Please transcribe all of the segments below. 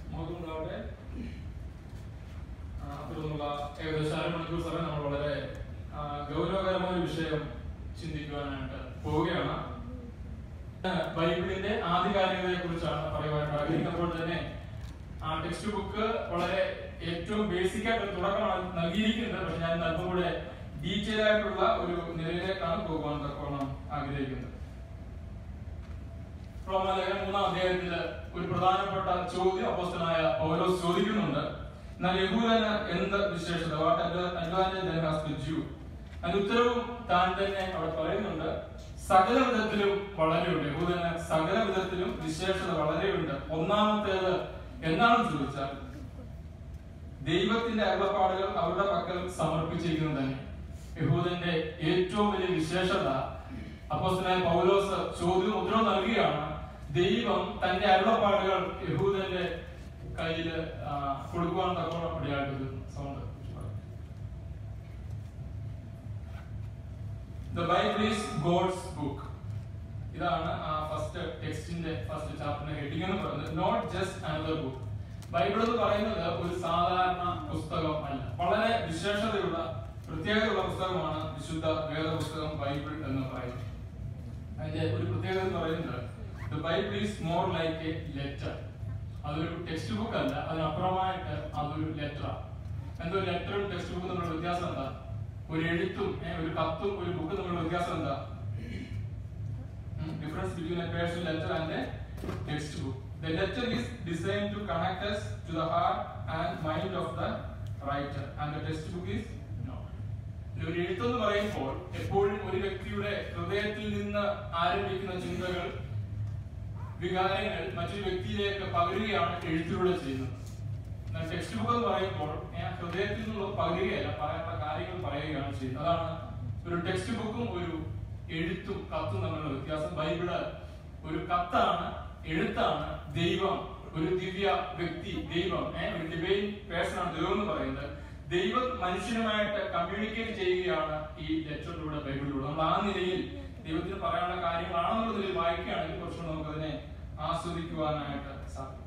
മഹത്വമുണ്ടാവട്ടെ ആ, തുടർന്നുള്ള ഏകദേശം അരമണിക്കൂർ സമയം നമ്മൾ വളരെ ആ, ഗൗരവകരമായ ഒരു വിഷയം ചിന്തിക്കുവാനായിട്ട് പോവുകയാണ് ആ, ബൈബിളിന്റെ ആധികാരികതയെ കുറിച്ചാണ് പറയുവാനായിട്ട് ആഗ്രഹിക്കുമ്പോൾ തന്നെ ആ ടെക്സ്റ്റ് ബുക്ക് വളരെ ഏറ്റവും ബേസിക് ആയിട്ട് ഒരു തുടക്കമാണ് നൽകിയിരിക്കുന്നത് പക്ഷെ ഞാൻ അല്പം കൂടെ ഡീറ്റെയിൽ ആയിട്ടുള്ള ഒരു നിലയിലേക്കാണ് പോകുവാൻ തക്കോണം ആഗ്രഹിക്കുന്നത് റോമാലേഖനം മൂന്നാം അധ്യായത്തില് ഒരു പ്രധാനപ്പെട്ട ചോദ്യം അപ്പോസ്തനായ പൗലോസ് ചോദിക്കുന്നുണ്ട് എന്നാൽ യഹൂദന് എന്ത് വിശേഷത വാട്ട് അഡ്വാൻറ്റേജ് ഹാസ് ദ ജൂ അതിന്റെ ഉത്തരവും താൻ തന്നെ അവിടെ പറയുന്നുണ്ട് സകല വിധത്തിലും വളരെയുണ്ട് യഹൂദന് സകല വിധത്തിലും വിശേഷത വളരെയുണ്ട് ഒന്നാമത്തേത് എന്താണെന്ന് ചോദിച്ചാൽ ദൈവത്തിന്റെ അരുളപ്പാടുകൾ അവരുടെ പക്കൽ സമർപ്പിച്ചിരിക്കുന്നത് തന്നെ യഹൂദന്റെ ഏറ്റവും വലിയ വിശേഷത അപ്പോസ്തലനായ പൗലോസ് ചോദ്യം ഉത്തരവ് നൽകുകയാണ് ദൈവം തന്റെ അരുളപ്പാടുകൾ യഹൂദന്റെ കയ്യിൽ കൊടുക്കുവാൻ തക്കോളം ഇടയായിട്ട് sound the Bible is God's book ഇതാണ് ആ ഫസ്റ്റ് ടെക്സ്റ്റിന്റെ ഫസ്റ്റ് ചാപ്റ്ററിന്റെ ഹെഡിങ് എന്ന് പറയുന്നത് not just another book Bible എന്ന് പറയുന്നത് ഒരു സാധാരണ പുസ്തകം അല്ല വളരെ വിശേഷതയുള്ള പ്രത്യേകതയുള്ള പുസ്തകമാണ് വിശുദ്ധ വേദപുസ്തകം ബൈബിൾ എന്ന് പറയുന്നത് അതിന്റെ ഒരു പ്രത്യേകത എന്ന് പറയുന്നത് the Bible is more like a letter അതൊരു ടെക്സ്റ്റ് ബുക്ക് അല്ല അതിനപ്പുറമായിട്ട് അതൊരു ലെറ്ററാണ് എന്തോ ലെറ്ററും ടെക്സ്റ്റ് ബുക്കും തമ്മിലുള്ള വ്യത്യാസം എന്താ ഒരു എഴുത്തും ഏ, ഒരു കത്തും ഒരു ബുക്കും തമ്മിലുള്ള വ്യത്യാസം എന്താ difference between a personal letter and a textbook. The letter is designed to connect us to the heart and mind of the writer, and the textbook is not. ഒരു എഴുത്തെന്ന് പറയുമ്പോൾ എപ്പോഴും ഒരു വ്യക്തിയുടെ ഹൃദയത്തിൽ നിന്ന് ആരംഭിക്കുന്ന ചിന്തകൾ വികാരങ്ങൾ മറ്റൊരു വ്യക്തിയിലേക്ക് പകരുകയാണ് എഴുത്തിലൂടെ ചെയ്യുന്നത് എന്നാൽ ടെക്സ്റ്റ് ബുക്ക് എന്ന് പറയുമ്പോൾ ഞാൻ ഹൃദയത്തിൽ നിന്നുള്ള പകരുകയല്ല പറയാനുള്ള കാര്യങ്ങൾ പറയുകയാണ് ചെയ്യുന്നത് അതാണ് ഒരു ടെക്സ്റ്റ് ബുക്കും ഒരു എഴുത്തും കത്തും തമ്മിലുള്ള വ്യത്യാസം ബൈബിള് ഒരു കത്താണ് എഴുത്താണ് ദൈവം ഒരു ദിവ്യ വ്യക്തി ദൈവം ഏഹ് ഒരു ഡിവൈൻ പേഴ്സൺ ആണ് ദൈവം എന്ന് പറയുന്നത് ദൈവം മനുഷ്യനുമായിട്ട് കമ്മ്യൂണിക്കേറ്റ് ചെയ്യുകയാണ് ഈ ലെറ്ററിലൂടെ ബൈബിളിലൂടെ നമ്മൾ ആ നിലയിൽ ദൈവത്തിന് പറയാനുള്ള കാര്യങ്ങളാണെന്നുള്ള നിലയിൽ വായിക്കുകയാണെങ്കിൽ കുറച്ചുകൂടെ നമുക്കതിനെ ആസ്വദിക്കുവാനായിട്ട് സാധിക്കും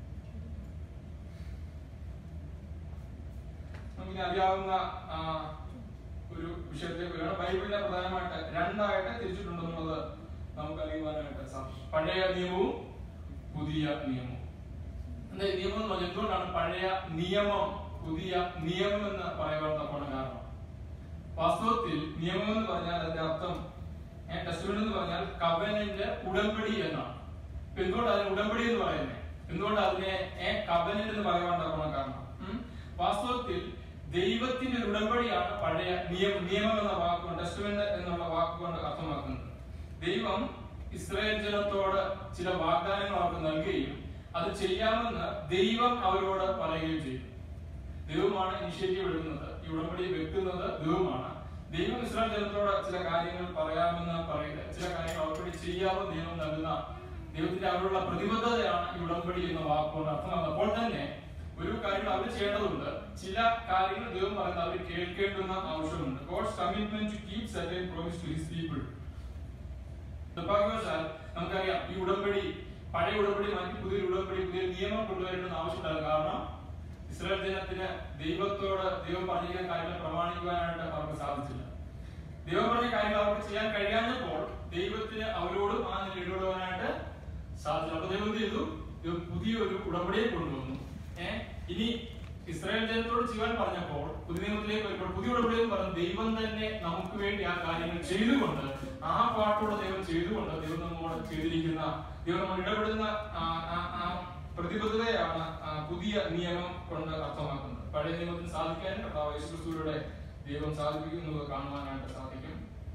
നമുക്കിനി അറിയാവുന്ന ആ, ഒരു വിഷയത്തിലേക്ക് വരികയാണ് ബൈബിളിനെ പ്രധാനമായിട്ട് രണ്ടായിട്ട് തിരിച്ചിട്ടുണ്ടെന്നുള്ളത് നമുക്ക് അറിയുവാനായിട്ട് സാധിക്കും പഴയ നിയമവും പുതിയ നിയമവും എന്താ ഈ നിയമം എന്ന് പറഞ്ഞാൽ എന്തുകൊണ്ടാണ് പഴയ നിയമം പുതിയ നിയമം എന്ന് പറയുവാൻ തക്കോണം കാരണം വാസ്തവത്തിൽ നിയമം എന്ന് പറഞ്ഞാൽ അതിന്റെ അർത്ഥം ടെസ്റ്റ്മെന്റ് എന്ന് പറഞ്ഞാൽ കവനന്റ് ഉടമ്പടി എന്നാണ് ഇപ്പൊ എന്തുകൊണ്ട് അതിന് ഉടമ്പടി എന്ന് പറയുന്നത് എന്തുകൊണ്ട് അതിനെ കവനന്റ് എന്ന് പറയുവാൻ തക്കോണം കാരണം ഉം? വാസ്തവത്തിൽ ദൈവത്തിന്റെ ഒരു ഉടമ്പടിയാണ് പഴയ നിയമം നിയമം എന്ന വാക്കുകൊണ്ട് ടെസ്റ്റ്മെന്റ് എന്നുള്ള വാക്കുകൊണ്ട് അർത്ഥമാക്കുന്നത് ദൈവം ഇസ്രായേൽ ജനത്തോട് ചില വാഗ്ദാനങ്ങൾ അവർക്ക് നൽകുകയും അത് ചെയ്യാമെന്ന് ദൈവം അവരോട് പറയുകയും ചെയ്തു ദൈവമാണ് ഇനിഷ്യേറ്റീവ് എടുക്കുന്നത് ഈ ഉടമ്പടി വെക്കുന്നത് ദൈവമാണ് ദൈവം ഇസ്രായേൽ ജനത്തോട് ചില കാര്യങ്ങൾ പറയാമെന്ന് പറയുക ചില കാര്യങ്ങൾ അവർക്ക് ചെയ്യാമെന്ന് ദൈവം നൽകുന്ന ദൈവത്തിന്റെ അവരുടെ പ്രതിബദ്ധതയാണ് ഈ ഉടമ്പടി എന്ന വാക്കുകൊണ്ട് അർത്ഥമാക്കുന്നത് അപ്പോൾ തന്നെ ഒരു കാര്യം അവർ ചെയ്യേണ്ടതുണ്ട് ചില കാര്യങ്ങൾ ദൈവം പറയുന്നത് അവർ കേൾക്കേണ്ടുന്ന ആവശ്യമുണ്ട് God's commitment to keep certain promise to his people നിർഭാഗ്യവശാൽ നമുക്കറിയാം ഈ ഉടമ്പടി പഴയ ഉടമ്പടി മാറ്റി പുതിയ ഉടമ്പടി പുതിയ നിയമം കൊണ്ടുവരേണ്ടെന്ന് ആവശ്യമുണ്ടാകും കാരണം ഇസ്രായേൽ ജനത്തിന് ദൈവത്തോട് ദൈവം പറഞ്ഞിരിക്കുന്ന കാര്യങ്ങൾ പ്രമാണിക്കുവാനായിട്ട് അവർക്ക് സാധിച്ചില്ല ദൈവം പറഞ്ഞ കാര്യങ്ങൾ അവർക്ക് ചെയ്യാൻ കഴിയാഞ്ഞപ്പോൾ ദൈവത്തിന് അവരോടും ആ നില ഇടപെടുവാനായിട്ട് സാധിച്ചു അപ്പൊ ദൈവം എന്ത് ചെയ്തു ദൈവം പുതിയൊരു ഉടമ്പടിയെ കൊണ്ടുവന്നു ഏഹ് ഇനി ഇസ്രായേൽ ജനത്തോട് ചെയ്യാൻ പറഞ്ഞപ്പോൾ പുതിയ നിയമത്തിലേക്ക് വരുമ്പോൾ പുതിയ ഉടമ്പടി എന്ന് പറഞ്ഞ ദൈവം തന്നെ നമുക്ക് വേണ്ടി ആ കാര്യങ്ങൾ ചെയ്തുകൊണ്ട് ആ പാട്ടോടെ ദൈവം ചെയ്തുകൊണ്ട് ദൈവം നമ്മോട് ചെയ്തിരിക്കുന്ന ദൈവം നമ്മൾ ഇടപെടുന്ന ആ- ആ- ആ പ്രതിബദ്ധതയാണ് ആ പുതിയ നിയമം കൊണ്ട് അർത്ഥമാക്കുന്നത് പഴയ നിയമത്തിന് സാധിക്കാൻ കർത്താവ് യേശുക്രിസ്തുവിലൂടെ ദൈവം സാധിപ്പിക്കുന്നത് കാണുവാനായിട്ട് സാധിക്കും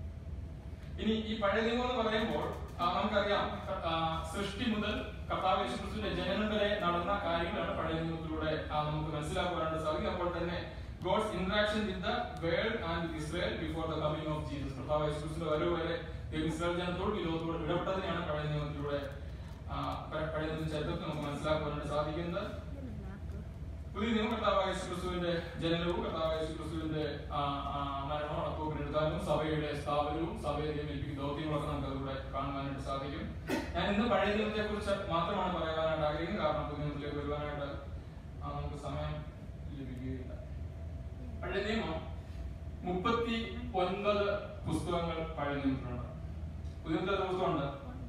ഇനി ഈ പഴയ നിയമം എന്ന് പറയുമ്പോൾ ആ, നമുക്കറിയാം ആ, സൃഷ്ടി മുതൽ കർത്താവ് യേശുക്രിസ്തുവിന്റെ ജനനം വരെ നടന്ന കാര്യങ്ങളാണ് പഴയ നിയമത്തിലൂടെ ആ, നമുക്ക് മനസ്സിലാക്കുവാനായിട്ട് സാധിക്കും അപ്പോൾ തന്നെ God's interaction with the world and Israel before the coming of Jesus കർത്താവ് യേശുക്രിസ്തുവിന്റെ വരവ് വരെ ദൈവം ഇസ്രായേൽ ജനത്തോട് ഈ ലോകത്തോട് ഇടപെട്ടതിനെയാണ് പഴയ നിയമത്തിലൂടെ ആ, പ- പഴയ നിയമത്തിന്റെ ചരിത്രത്തിൽ നമുക്ക് മനസ്സിലാക്കുവാനായിട്ട് സാധിക്കുന്നത് പുതിയ നിയമം കർത്താവായ യേശുക്രിസ്തുവിന്റെ ജനനവും കർത്താവായ യേശുക്രിസ്തുവിന്റെ ആ, ആ, മരണവും അടക്കവും പിന്നെടുത്താലും സഭയുടെ സ്ഥാപനവും സഭയെ നിയമിപ്പിക്കുന്ന ദൗത്യങ്ങളൊക്കെ നമുക്ക് അതിലൂടെ കാണുവാനായിട്ട് സാധിക്കും ഞാൻ ഇന്ന് പഴയ നിയമത്തെ കുറിച്ച് മാത്രമാണ് പറയാനായിട്ട് ആഗ്രഹിക്കുന്നത് കാരണം പുതിയ നിയമത്തിലേക്ക് വരുവാനായിട്ട് ആ നമുക്ക് സമയം ലഭിക്കുകയില്ല പഴയ നിയമം മുപ്പത്തി ഒൻപത് പുസ്തകങ്ങൾ പഴയ നിയമത്തിലുണ്ട് പുതിയ നിയമത്തിൽ എത്ര പുസ്തകമുണ്ട്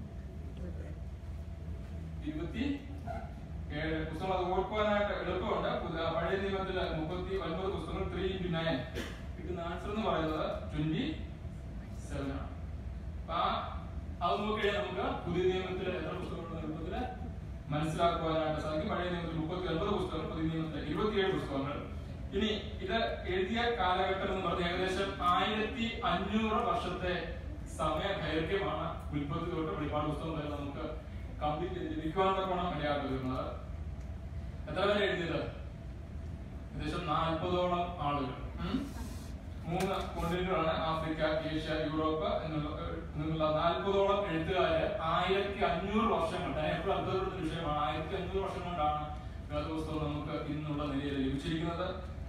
ഇരുപത്തി ഏഴ് പുസ്തകങ്ങൾ അത് ഓർക്കുവാനായിട്ട് എളുപ്പമുണ്ട് പുതിയ- പഴയ നിയമത്തില് മുപ്പത്തി ഒൻപത് പുസ്തകങ്ങൾ ത്രീ ഇൻറ്റു നയൻ കിട്ടുന്ന ആൻസർ എന്ന് പറയുന്നത് ട്വന്റി സെവൻ ആണ് അപ്പൊ ആ അത് നോക്കിയാൽ നമുക്ക് പുതിയ നിയമത്തിൽ എത്ര പുസ്തകങ്ങളുണ്ട് എളുപ്പത്തില് മനസ്സിലാക്കുവാനായിട്ട് സാധിക്കും പഴയ നിയമത്തിൽ മുപ്പത്തി ഒൻപത് പുസ്തകങ്ങൾ പുതിയ നിയമത്തിൽ ഇരുപത്തിയേഴ് പുസ്തകങ്ങൾ ഇനി ഇത് എഴുതിയ കാലഘട്ടം എന്ന് പറഞ്ഞാൽ ഏകദേശം ആയിരത്തി അഞ്ഞൂറ് വർഷത്തെ സമയ ദൈർഘ്യമാണ് ഉൽപ്പത്തി തൊട്ട് വെളിപ്പാട് പുസ്തകം വരെ നമുക്ക് കംപ്ലീറ്റ് ചെയ്ത് ലഭിക്കുവാൻ തക്കോണം ഇടയാക്കി വരുന്നത് എത്ര പേര് എഴുതിയത് ഏകദേശം നാൽപ്പതോളം ആളുകൾ ഉം? മൂന്ന് കോണ്ടിനെന്റുകളാണ് ആഫ്രിക്ക ഏഷ്യ യൂറോപ്പ് എന്നുള്ള എന്നുള്ള നാൽപ്പതോളം എഴുത്തുകാര് ആയിരത്തി അഞ്ഞൂറ് വർഷങ്ങൾ ഞാൻ എപ്പോഴും അത്ഭുതപ്പെടുന്ന വിഷയമാണ് ആയിരത്തി അഞ്ഞൂറ് വർഷം കൊണ്ടാണ് വേദപുസ്തകം നമുക്ക് ഇന്നുള്ള നിലയിൽ ലഭിച്ചിരിക്കുന്നത്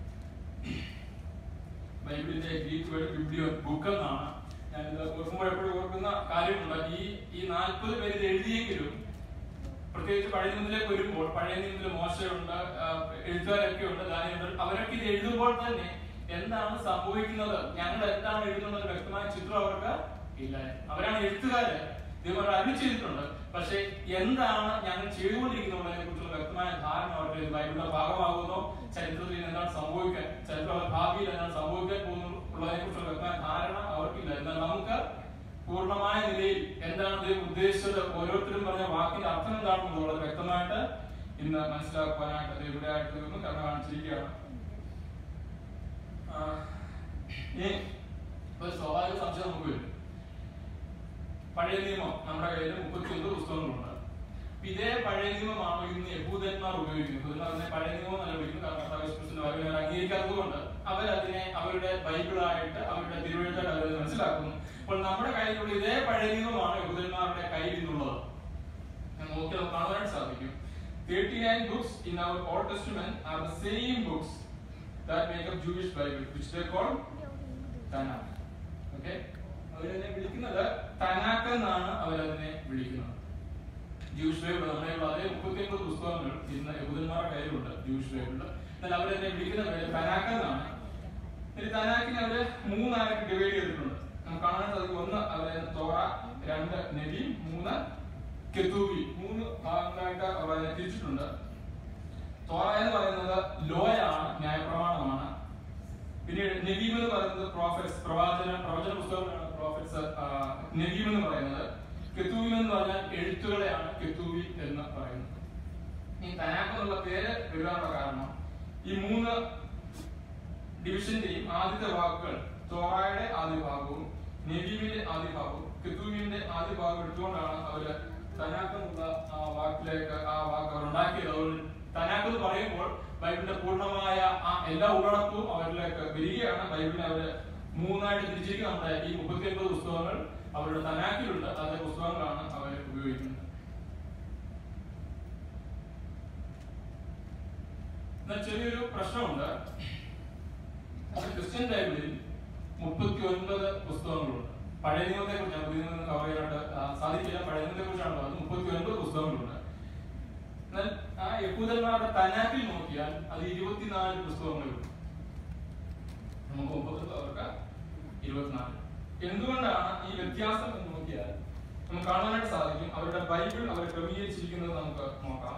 ബൈബിളിന്റെ ഗ്രീക്ക് വേർഡ് ബിബ്ലിയോ ബുക്ക് എന്നാണ് ഞാനിത് ഓർക്കുമ്പോൾ എപ്പോഴും ഓർക്കുന്ന കാര്യമുണ്ട് ഈ ഈ നാൽപ്പത് പേര് ഇത് എഴുതിയെങ്കിലും പ്രത്യേകിച്ച് പഴയ നിയമത്തിലേക്ക് വരുമ്പോൾ പഴയ നിയമത്തിൽ മോശമുണ്ട് ആ, എഴുത്തുകാരൊക്കെ ഉണ്ട് ദാനിയുണ്ട് അവരൊക്കെ ഇത് എഴുതുമ്പോൾ തന്നെ എന്താണ് സംഭവിക്കുന്നത് ഞങ്ങൾ എന്താണ് എഴുതുന്നത് ഒരു വ്യക്തമായ ചിത്രം അവർക്ക് ഇല്ല അവരാണ് എഴുത്തുകാര് ഇവർ അരുളി ചെയ്തിട്ടുണ്ട് പക്ഷെ എന്താണ് ഞങ്ങൾ ചെയ്തുകൊണ്ടിരിക്കുന്നതിനെ കുറിച്ചുള്ള വ്യക്തമായ ധാരണ അവരുടെ ബൈബിളിന്റെ ഭാഗമാകുന്നോ ചരിത്രത്തിൽ ഇനി എന്താണ് സംഭവിക്കാൻ ചരിത്ര ഭാവിയിൽ എന്താണ് സംഭവിക്കാൻ പോകുന്നു ഉള്ളതിനെ കുറിച്ചുള്ള വ്യക്തമായ ധാരണ അവർക്കില്ല എന്നാൽ നമുക്ക് പൂർണ്ണമായ നിലയിൽ എന്താണ് ദൈവം ഉദ്ദേശിച്ചത് ഓരോരുത്തരും പറഞ്ഞ വാക്കിന്റെ അർത്ഥം എന്താണെന്ന് വളരെ വ്യക്തമായിട്ട് ഇന്ന് മനസ്സിലാക്കുവാനായിട്ട് അത് ഇവിടെയായിട്ട് തീർന്നു കർമ്മ കാണിച്ചിരിക്കുകയാണ് ആ, ഇനി ഒരു സ്വാഭാവിക സംശയം നമുക്ക് വരും പഴയ നിയമം നമ്മുടെ കയ്യിൽ മുപ്പത്തി ഒൻപത് പുസ്തകങ്ങളുണ്ട് അപ്പൊ ഇതേ പഴയ നിയമമാണോ ഇന്ന് യഹൂദന്മാർ ഉപയോഗിക്കുന്നത് എന്ന് പറഞ്ഞാൽ പഴയ നിയമം നല്ല വിളിക്കുന്നു കാരണം കർത്താവിന്റെ അവർ അംഗീകരിക്കാത്തതുകൊണ്ട് അവരതിനെ അവരുടെ ബൈബിളായിട്ട് അവരുടെ തിരുവഴുത്തായിട്ട് അവർ മനസ്സിലാക്കുന്നു അപ്പോൾ നമ്മുടെ കയ്യിലുള്ള ഇതേ പഴയ നിയമമാണ് യഹൂദന്മാരുടെ കയ്യിൽ നിന്നുള്ളത് ഞാൻ നോക്കി നമുക്ക് കാണുവാനായിട്ട് സാധിക്കും 39 books in our Old Testament are the same books that make up Jewish Bible, which they call Tanakh. Okay? അവരതിനെ വിളിക്കുന്നത് തനാക്ക് എന്നാണ് അവരതിനെ വിളിക്കുന്നത് ജൂഷ് ബൈബിൾ നമ്മുടെ അതേ മുപ്പത്തിയൊമ്പത് പുസ്തകങ്ങൾ ഇന്ന് യഹൂദന്മാരുടെ കയ്യിലുണ്ട് ജൂഷ് ബൈബിളിൽ എന്നാൽ അവരെന്നെ വിളിക്കുന്ന പേര് തനാക്ക് എന്നാണ് ഇനി തനാക്കിനെ അവര് മൂന്നായിട്ട് ഡിവൈഡ് ചെയ്തിട്ടുണ്ട് നമുക്ക് കാണാൻ സാധിക്കും ഒന്ന് അവരെ തോറ രണ്ട് നബി മൂന്ന് കെത്തൂബി മൂന്ന് ഭാഗങ്ങളായിട്ട് അവർ അതിനെ തിരിച്ചിട്ടുണ്ട് തോറ എന്ന് പറയുന്നത് ലോയാണ് ന്യായപ്രമാണമാണ് പിന്നീട് നബീം എന്ന് പറയുന്നത് പ്രോഫറ്റ്സ് പ്രവാചന പ്രവചന പുസ്തകങ്ങളാണ് പ്രോഫറ്റ്സ് നബീം എന്ന് പറയുന്നത് കെത്തൂബിം എന്ന് പറഞ്ഞാൽ എഴുത്തുകളെയാണ് കെത്തൂബി എന്ന് പറയുന്നത് ഈ തനാക്ക് എന്നുള്ള പേര് വരാനുള്ള കാരണം ഈ മൂന്ന് ഡിവിഷന്റെയും ആദ്യത്തെ വാക്കുകൾ തോറായുടെ ആദ്യ ഭാഗവും നബീമിന്റെ ആദ്യ ഭാഗവും കെത്തൂബിന്റെ ആദ്യ ഭാഗം എടുത്തുകൊണ്ടാണ് അവര് തനാക്ക് എന്നുള്ള ആ വാക്കിലേക്ക് ആ വാക്ക് അവർ ഉണ്ടാക്കിയത് അതുകൊണ്ട് തനാക്ക് എന്ന് പറയുമ്പോൾ ബൈബിളിന്റെ പൂർണ്ണമായ ആ എല്ലാ ഉള്ളടക്കവും അവരിലേക്ക് വരികയാണ് ബൈബിളിനെ അവര് മൂന്നായിട്ട് തിരിച്ചിരിക്കുന്ന നമ്മുടെ ഈ മുപ്പത്തി ഒൻപത് പുസ്തകങ്ങൾ അവരുടെ തനാക്കിലുണ്ട് അതേ പുസ്തകങ്ങളാണ് അവർ ഉപയോഗിക്കുന്നത് എന്നാൽ ചെറിയൊരു പ്രശ്നമുണ്ട് നമ്മുടെ ക്രിസ്ത്യൻ ബൈബിളിൽ മുപ്പത്തി ഒൻപത് പുസ്തകങ്ങളുണ്ട് പഴയ നിയമത്തെ കുറിച്ചാണ് പുതിയ നിയമം കവർ ചെയ്യാനായിട്ട് ആ, സാധിക്കില്ല പഴയ നിയമത്തെ കുറിച്ചാണ് പറയുന്നത് മുപ്പത്തി ഒൻപത് പുസ്തകങ്ങളുണ്ട് എന്നാൽ ആ യഹൂദന്മാരുടെ തനാക്കിൽ നോക്കിയാൽ അത് ഇരുപത്തിനാല് പുസ്തകങ്ങളുണ്ട് നമുക്ക് മുപ്പത്തൊന്ന് അവർക്ക് ഇരുപത്തിനാല് എന്തുകൊണ്ടാണ് ഈ വ്യത്യാസം എന്ന് നോക്കിയാൽ നമുക്ക് കാണാനായിട്ട് സാധിക്കും അവരുടെ ബൈബിൾ അവർ ക്രമീകരിച്ചിരിക്കുന്നത് നമുക്ക് നോക്കാം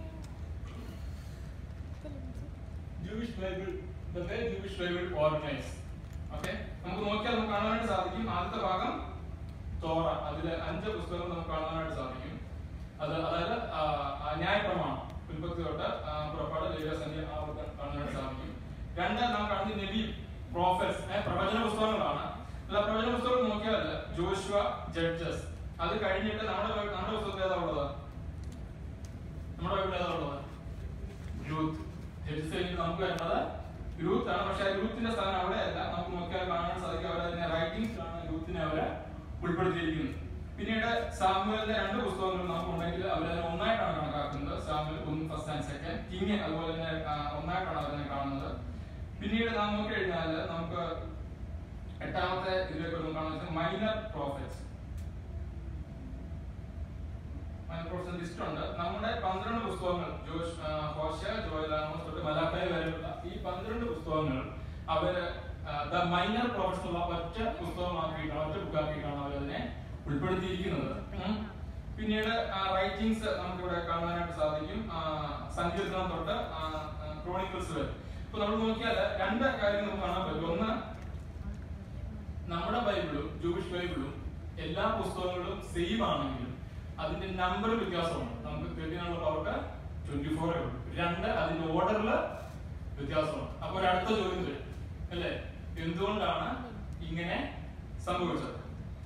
Jewish Bible the way Jewish Bible organized. Okay? നമുക്ക് നോക്കിയാൽ നമുക്ക് കാണാനായിട്ട് സാധിക്കും ആദ്യത്തെ ഭാഗം തോറ അതില് അഞ്ച് പുസ്തകങ്ങൾ നമുക്ക് കാണാനായിട്ട് സാധിക്കും അത് അതായത് ആ, ആ, ന്യായപ്രമാണം ഉൽപ്പത്തി തൊട്ട് ആ, പുറപ്പാട് ലേഖസന്ധ്യ ആ ഒക്കെ കാണാനായിട്ട് സാധിക്കും രണ്ട് നാം കാണുന്ന നബി പ്രോഫറ്റ്സ് പ്രവചന പുസ്തകങ്ങളാണ് അല്ല പ്രവചന പുസ്തകം നോക്കിയാൽ ജോഷുവ ജഡ്ജസ് അത് കഴിഞ്ഞിട്ട് നമ്മുടെ ബൈബിൾ- നമ്മുടെ പുസ്തകത്തിൽ ഏതാ ഉള്ളത് നമ്മുടെ ബൈബിൾ ഏതാ ഉള്ളത് യൂത്ത് ജഡ്ജസ് കഴിഞ്ഞിട്ട് നമുക്ക് വരുന്നത് യൂത്ത് ആണ് പക്ഷെ യൂത്തിന്റെ സ്ഥാനം അവിടെയല്ല നമുക്ക് നോക്കിയാൽ കാണാൻ സാധിക്കും അവർ അതിന്റെ റൈറ്റിംഗ്സിലാണ് യൂത്തിനെ അവരെ ഉൾപ്പെടുത്തിയിരിക്കുന്നത് പിന്നീട് സാമുവലിന്റെ രണ്ട് പുസ്തകങ്ങൾ നമുക്ക് ഉണ്ടെങ്കിൽ അവരതിനെ ഒന്നായിട്ടാണ് കണക്കാക്കുന്നത് സാമുവൽ ഒന്ന് ഫസ്റ്റ് ആൻഡ് സെക്കൻഡ് കിങ് അതുപോലെ തന്നെ ആ, ഒന്നായിട്ടാണ് അവരെ കാണുന്നത് പിന്നീട് നാം നോക്കി കഴിഞ്ഞാൽ നമുക്ക് എട്ടാമത്തെ ഇതിലേക്ക് വരുമ്പോൾ കാണുന്നത് മൈനർ പ്രോഫിറ്റ്സ് കുറച്ച് ലിസ്റ്റ് ഉണ്ട് നമ്മുടെ പന്ത്രണ്ട് പുസ്തകങ്ങൾ ജോഷ് ആ, ഹോശ ജോയലാമോസ് തൊട്ട് മലാക്കായി വരെയുള്ള ഈ പന്ത്രണ്ട് പുസ്തകങ്ങൾ അവര് ദ മൈനർ പ്രോഫറ്റ്സ് ഉള്ള ഒറ്റ പുസ്തകമാക്കിയിട്ടാണ് ഒറ്റ ബുക്കാക്കിയിട്ടാണ് അവരതിനെ ഉൾപ്പെടുത്തിയിരിക്കുന്നത് ഉം. പിന്നീട് റൈറ്റിംഗ്സ് നമുക്കിവിടെ കാണാനായിട്ട് സാധിക്കും ആ, സങ്കീർത്തനം തൊട്ട് ക്രോണിക്കിൾസ് വരെ ഇപ്പൊ നമ്മൾ നോക്കിയാൽ രണ്ട് കാര്യങ്ങൾ നമുക്ക് കാണാൻ പറ്റും ഒന്ന് നമ്മുടെ ബൈബിളും ജൂയിഷ് ബൈബിളും എല്ലാ പുസ്തകങ്ങളും സെയിം ആണെങ്കിലും അതിന്റെ നമ്പർ വ്യത്യാസമുണ്ട് നമുക്ക് തേർട്ടീനുള്ള പവർക്ക് ട്വന്റി ഫോറേ ഉള്ളൂ രണ്ട് അതിന്റെ ഓർഡറിൽ വ്യത്യാസമുണ്ട് അപ്പൊ ഒരു അടുത്ത ചോദ്യം വരും അല്ലേ എന്തുകൊണ്ടാണ് ഇങ്ങനെ സംഭവിച്ചത്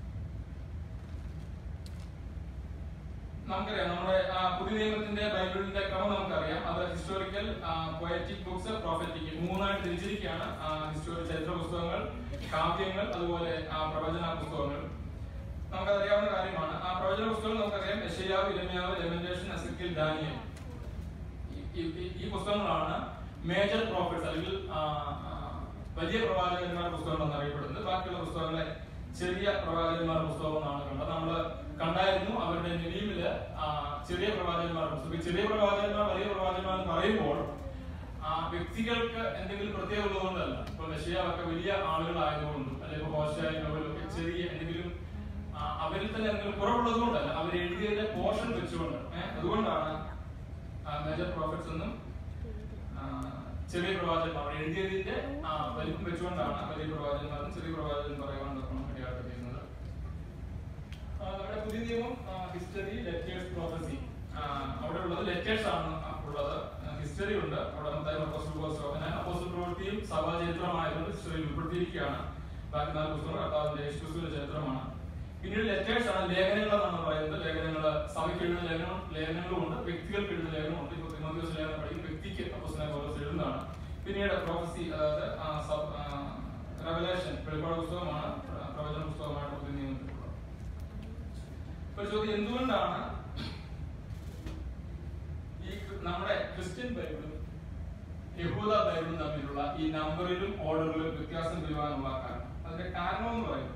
നമുക്കറിയാം നമ്മുടെ ആ, പുതിയ നിയമത്തിന്റെ ബൈബിളിന്റെ ക്രമം നമുക്കറിയാം അത് ഹിസ്റ്റോറിക്കൽ പൊയറ്റിക് ബുക്സ് പ്രോഫറ്റിക് മൂന്നായിട്ട് തിരിച്ചിരിക്കുകയാണ് ഹിസ്റ്റോറിക് ചരിത്ര പുസ്തകങ്ങൾ കാവ്യങ്ങൾ അതുപോലെ ആ, പ്രവചന പുസ്തകങ്ങൾ നമുക്കറിയാവുന്ന കാര്യമാണ് ആ പ്രവചന പുസ്തകങ്ങൾ നമുക്കറിയാം യശയാവ് ഇരമ്യാവ് ലെമന്റേഷൻ അസിക്കിൽ ഡാനിയൽ ഈ- ഈ- ഈ- ഈ പുസ്തകങ്ങളാണ് മേജർ പ്രോഫിറ്റ്സ് അല്ലെങ്കിൽ ആ, ആ, വലിയ പ്രവാചകന്മാരുടെ പുസ്തകങ്ങൾ എന്നറിയപ്പെടുന്നത് ബാക്കിയുള്ള പുസ്തകങ്ങളെ ചെറിയ പ്രവാചകന്മാരുടെ പുസ്തകം എന്നാണ് കണ്ടത് നമ്മൾ കണ്ടായിരുന്നു അവരുടെ നെലീമില് ആ, ചെറിയ പ്രവാചകന്മാരുടെ പുസ്തകം ഈ ചെറിയ പ്രവാചകന്മാർ വലിയ പ്രവാചകന്മാർ എന്ന് പറയുമ്പോൾ ആ വ്യക്തികൾക്ക് എന്തെങ്കിലും പ്രത്യേകത ഉള്ളതുകൊണ്ടല്ല ഇപ്പൊ മെഷിയാവൊക്കെ വലിയ ആളുകളായതുകൊണ്ടും അല്ലെങ്കിൽ ഇപ്പൊ ഹോശായ നോവലൊക്കെ ചെറിയ എന്തെങ്കിലും ആ, അവരിൽ തന്നെ എന്തെങ്കിലും കുറവുള്ളത് കൊണ്ടല്ല അവർ എഴുതിയതിന്റെ പോർഷൻ വെച്ചുകൊണ്ട് ഏഹ് അതുകൊണ്ടാണ് മേജർ പ്രോഫിറ്റ്സ് എന്നും ആ, ചെറിയ പ്രവാചകന്മാർ അവർ എഴുതിയതിന്റെ ആ, വലിപ്പം വെച്ചുകൊണ്ടാണ് വലിയ പ്രവാചകന്മാരും ചെറിയ പ്രവാചകൻ പറയുവാൻ തക്കണം ഇടയായിട്ട് ചെയ്യുന്നത് ആ, നമ്മുടെ പുതിയ നിയമം ഹിസ്റ്ററി ലെറ്റേഴ്സ് പ്രോഫസി അവിടെ ഉള്ളത് ലെറ്റേഴ്സ് ആണ് ഉള്ളത് ഹിസ്റ്ററി ഉണ്ട് അവിടെ മത്തായി അപ്പോസ്റ്റൽ പുസ്തകം അപ്പോസ്റ്റൽ പ്രവൃത്തിയും സഭാചരിത്രമായതുകൊണ്ട് ഹിസ്റ്ററിയിൽ ഉൾപ്പെടുത്തിയിരിക്കുകയാണ് ബാക്കി നാല് പുസ്തകം കർത്താവിന്റെ യേശുക്രിസ്തുവിന്റെ ചരിത്രമാണ് പിന്നീട് ലെറ്റേഴ്സ് ആണ് ലേഖനങ്ങളെന്നാണ് പറയുന്നത് ലേഖനങ്ങൾ സഭയ്ക്ക് എഴുതുന്ന ലേഖനം ലേഖനങ്ങളും ഉണ്ട് വ്യക്തികൾക്ക് എഴുതുന്ന ലേഖനമുണ്ട് ഇപ്പൊ തിമോത്തിയോസ് ലേഖനം പഠിക്കും വ്യക്തിക്ക് അപ്പോസ്റ്റലിനെ പൗലോസ് എഴുതുന്നതാണ് പിന്നീട് പ്രോഫസി അതായത് റെവലേഷൻ വെളിപ്പാട് പുസ്തകമാണ് പ്ര- പ്രവചന പുസ്തകമാണ് പുതിയ നിയമത്തിലുള്ളത് ഇപ്പൊ ചോദ്യം എന്തുകൊണ്ടാണ് ഈ ക്രി- നമ്മുടെ ക്രിസ്ത്യൻ ബൈബിളും യഹൂദ ബൈബിളും തമ്മിലുള്ള ഈ നമ്പറിലും ഓർഡറിലും വ്യത്യാസം വരുവാനുള്ള കാരണം അതിന്റെ കാരണം എന്ന് പറയുന്നത്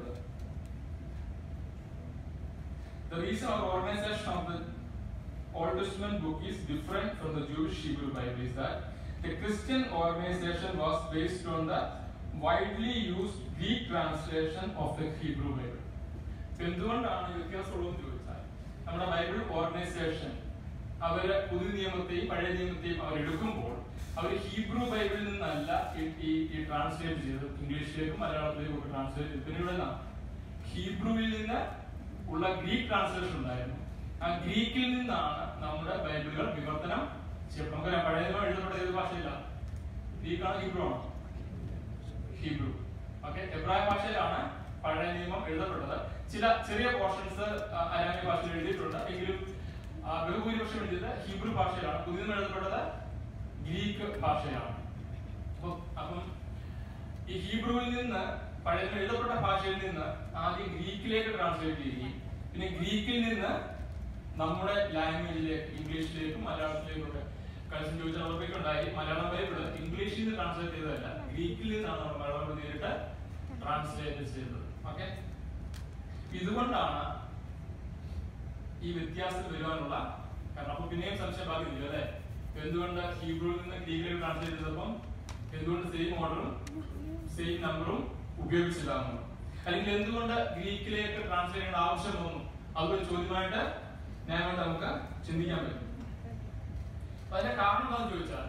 The reason or organization of the Old Testament book is different from the Jewish Hebrew Bible is that the Christian organization was based on the widely used Greek translation of the Hebrew Bible. ഇപ്പൊ എന്തുകൊണ്ടാണ് ഈ വ്യത്യാസമുള്ളതെന്ന് ചോദിച്ചാൽ നമ്മുടെ Bible organisation അവര് പുതിയ നിയമത്തെയും പഴയ നിയമത്തെയും അവർ എടുക്കുമ്പോൾ അവർ Hebrew ബൈബിളിൽ നിന്നല്ല ഈ- ഈ ഈ ട്രാൻസ്ലേറ്റ് ചെയ്തത് ഇംഗ്ലീഷിലേക്കും മലയാളത്തിലേക്കും ഒക്കെ ട്രാൻസ്ലേറ്റ് ചെയ്ത് പിന്നെ ഇവിടെ നിന്നാ ഹീബ്രുവിൽ നിന്ന് ഉള്ള ഗ്രീക്ക് ട്രാൻസ്ലേഷൻ ഉണ്ടായിരുന്നു ആ ഗ്രീക്കിൽ നിന്നാണ് നമ്മുടെ ബൈബിളുകൾ വിവർത്തനം ചെയ്യപ്പെടുന്നത് നമുക്കറിയാം പഴയ നിയമം എഴുതപ്പെട്ട ഏത് ഭാഷയിലാണ് ഗ്രീക്കാണ് ഹീബ്രു ആണ് ഹീബ്രു ഓക്കെ എബ്രായ ഭാഷയിലാണ് പഴയ നിയമം എഴുതപ്പെട്ടത് ചില ചെറിയ പോർഷൻസ് അരാമ്യ ഭാഷയിൽ എഴുതിയിട്ടുണ്ട് എങ്കിലും ആ, ബഹുഭൂരിപക്ഷം എഴുതിയത് ഹീബ്രു ഭാഷയിലാണ് പുതിയ നിയമം എഴുതപ്പെട്ടത് ഗ്രീക്ക് ഭാഷയിലാണ് അപ്പം അപ്പം ഈ ഹീബ്രുവിൽ നിന്ന് പഴയ നിയമം എഴുതപ്പെട്ട ഭാഷയിൽ നിന്ന് ആദ്യം ഗ്രീക്കിലേക്ക് ട്രാൻസ്ലേറ്റ് ചെയ്യുകയും പിന്നെ ഗ്രീക്കിൽ നിന്ന് നമ്മുടെ ലാംഗ്വേജിലേക്ക് ഇംഗ്ലീഷിലേക്കും മലയാളത്തിലേക്കും ഒക്കെ കഴിച്ചു ചോദിച്ചാൽ ഉറപ്പൊക്കെ ഉണ്ടായി മലയാളം ബൈബിള് ഇംഗ്ലീഷിൽ നിന്ന് ട്രാൻസ്ലേറ്റ് ചെയ്തതല്ല ഗ്രീക്കിൽ നിന്നാണ് നമ്മൾ മലയാളം ബൈബിൾ നേരിട്ട് ട്രാൻസ്ലേറ്റ് ചെയ്തത് ഓക്കെ ഇതുകൊണ്ടാണ് ഈ വ്യത്യാസം വരുവാനുള്ള കാരണം അപ്പൊ പിന്നെയും സംശയം ബാധിക്കില്ല അല്ലെ എന്തുകൊണ്ട് ഹീബ്രുവിൽ നിന്ന് ഗ്രീക്കിലേക്ക് ട്രാൻസ്ലേറ്റ് ചെയ്തപ്പം എന്തുകൊണ്ട് സെയിം ഓർഡറും സെയിം നമ്പറും ഉപയോഗിച്ചില്ല എന്നുള്ളത് അല്ലെങ്കിൽ എന്തുകൊണ്ട് ഗ്രീക്കിലേക്ക് ട്രാൻസ്ലേറ്റ് ചെയ്യേണ്ട ആവശ്യം വന്നു അതൊരു ചോദ്യമായിട്ട് ന്യായമായിട്ട് നമുക്ക് ചിന്തിക്കാൻ പറ്റും അപ്പൊ അതിന്റെ കാരണം എന്താണെന്ന് ചോദിച്ചാൽ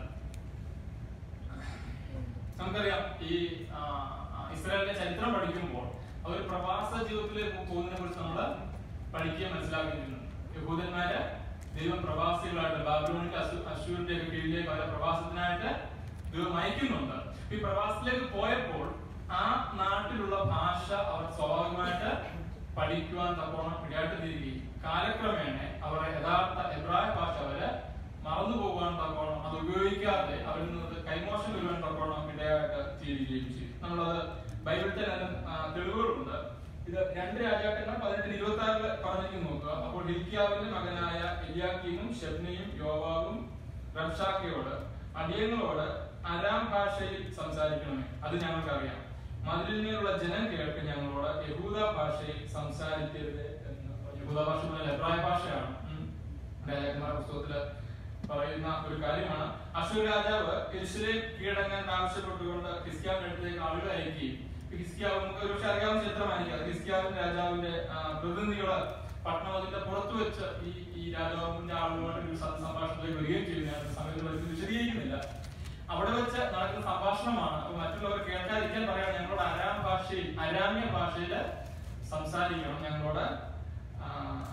നമുക്കറിയാം ഈ ആ, ആ, ഇസ്രായേലിന്റെ ചരിത്രം പഠിക്കുമ്പോൾ അവർ പ്രവാസ ജീവിതത്തിലേക്ക് പോകുന്നതിനെ കുറിച്ച് നമ്മൾ പഠിക്കുകയും മനസ്സിലാക്കിയിട്ടുണ്ട് യഹൂദന്മാര് ദൈവം പ്രവാസികളായിട്ട് ബാബിലോണിന്റെ അസു അശൂരിന്റെ ഒക്കെ കീഴിലേക്ക് അവരെ പ്രവാസത്തിനായിട്ട് ദൈവം അയക്കുന്നുണ്ട് ഈ പ്രവാസത്തിലേക്ക് പോയപ്പോൾ ആ നാട്ടിലുള്ള ഭാഷ അവർ സ്വാഭാവികമായിട്ട് പഠിക്കുവാൻ തക്കോണം ഇടയായിട്ട് തീരുകയും കാലക്രമേണ അവരുടെ യഥാർത്ഥ എബ്രായ ഭാഷ അവര് മറന്നു പോകുവാൻ തക്കോണം അത് ഉപയോഗിക്കാതെ അവരിൽ നിന്ന് കൈമോശം വരുവാൻ തക്കോണം ഇടയായിട്ട് തീരുകയും ചെയ്തു നമ്മളത് ബൈബിളിൽ തന്നെ ആ, തെളിവുകളുണ്ട് ഇത് രണ്ട് രാജാക്കന്മാർ പതിനെട്ടിന് ഇരുപത്തി ആറില് പറഞ്ഞിരിക്കുന്നു നോക്കുക അപ്പോൾ ഹിൽക്കിയാവിന്റെ മകനായ എലിയാക്കീമും ഷെബ്നയും യോവാവും റബ്ഷാക്കയോട് അടിയങ്ങളോട് അരാം ഭാഷയിൽ സംസാരിക്കണമേ അത് ഞങ്ങൾക്കറിയാം മതിലിന്മേലുള്ള ജനം കേൾക്ക് ഞങ്ങളോട് യഹൂദ ഭാഷയിൽ സംസാരിക്കരുത് എന്ന് പറഞ്ഞു. യഹൂദ ഭാഷ പറഞ്ഞാൽ എബ്രായ ഭാഷയാണ് ഉം. രാജാക്കന്മാരുടെ പുസ്തകത്തില് പറയുന്ന ഒരു കാര്യമാണ് അശൂർ രാജാവ് യെരുശലേം കീഴടങ്ങാൻ ആവശ്യപ്പെട്ടുകൊണ്ട് ഹിസ്കിയാവിന്റെ അടുത്തേക്ക് ആളുകളെ അയക്കുകയും ഇപ്പൊ ഹിസ്കിയാവ് നമുക്ക് ഒരുപക്ഷെ അറിയാവുന്ന ചിത്രമായിരിക്കും അത് ഹിസ്കിയാവിന്റെ രാജാവിന്റെ ആ, പ്രതിനിധികള് പട്ടണത്തിന്റെ പുറത്തു വെച്ച് ഈ ഈ രാജാവിന്റെ ആളുകളുമായിട്ട് ഒരു സ- സംഭാഷണത്തിലേക്ക് വരികയും ചെയ്യുന്ന സമയത്ത് വരുന്നത് വിശദീകരിക്കുന്നില്ല അവിടെ വെച്ച് നടക്കുന്ന സംഭാഷണമാണ് അപ്പൊ മറ്റുള്ളവർ കേൾക്കാതിരിക്കാൻ പറയാണ് ഞങ്ങളോട് അരാം ഭാഷയിൽ അരാമ്യ ഭാഷയിൽ സംസാരിക്കണം ഞങ്ങളോട് ആ,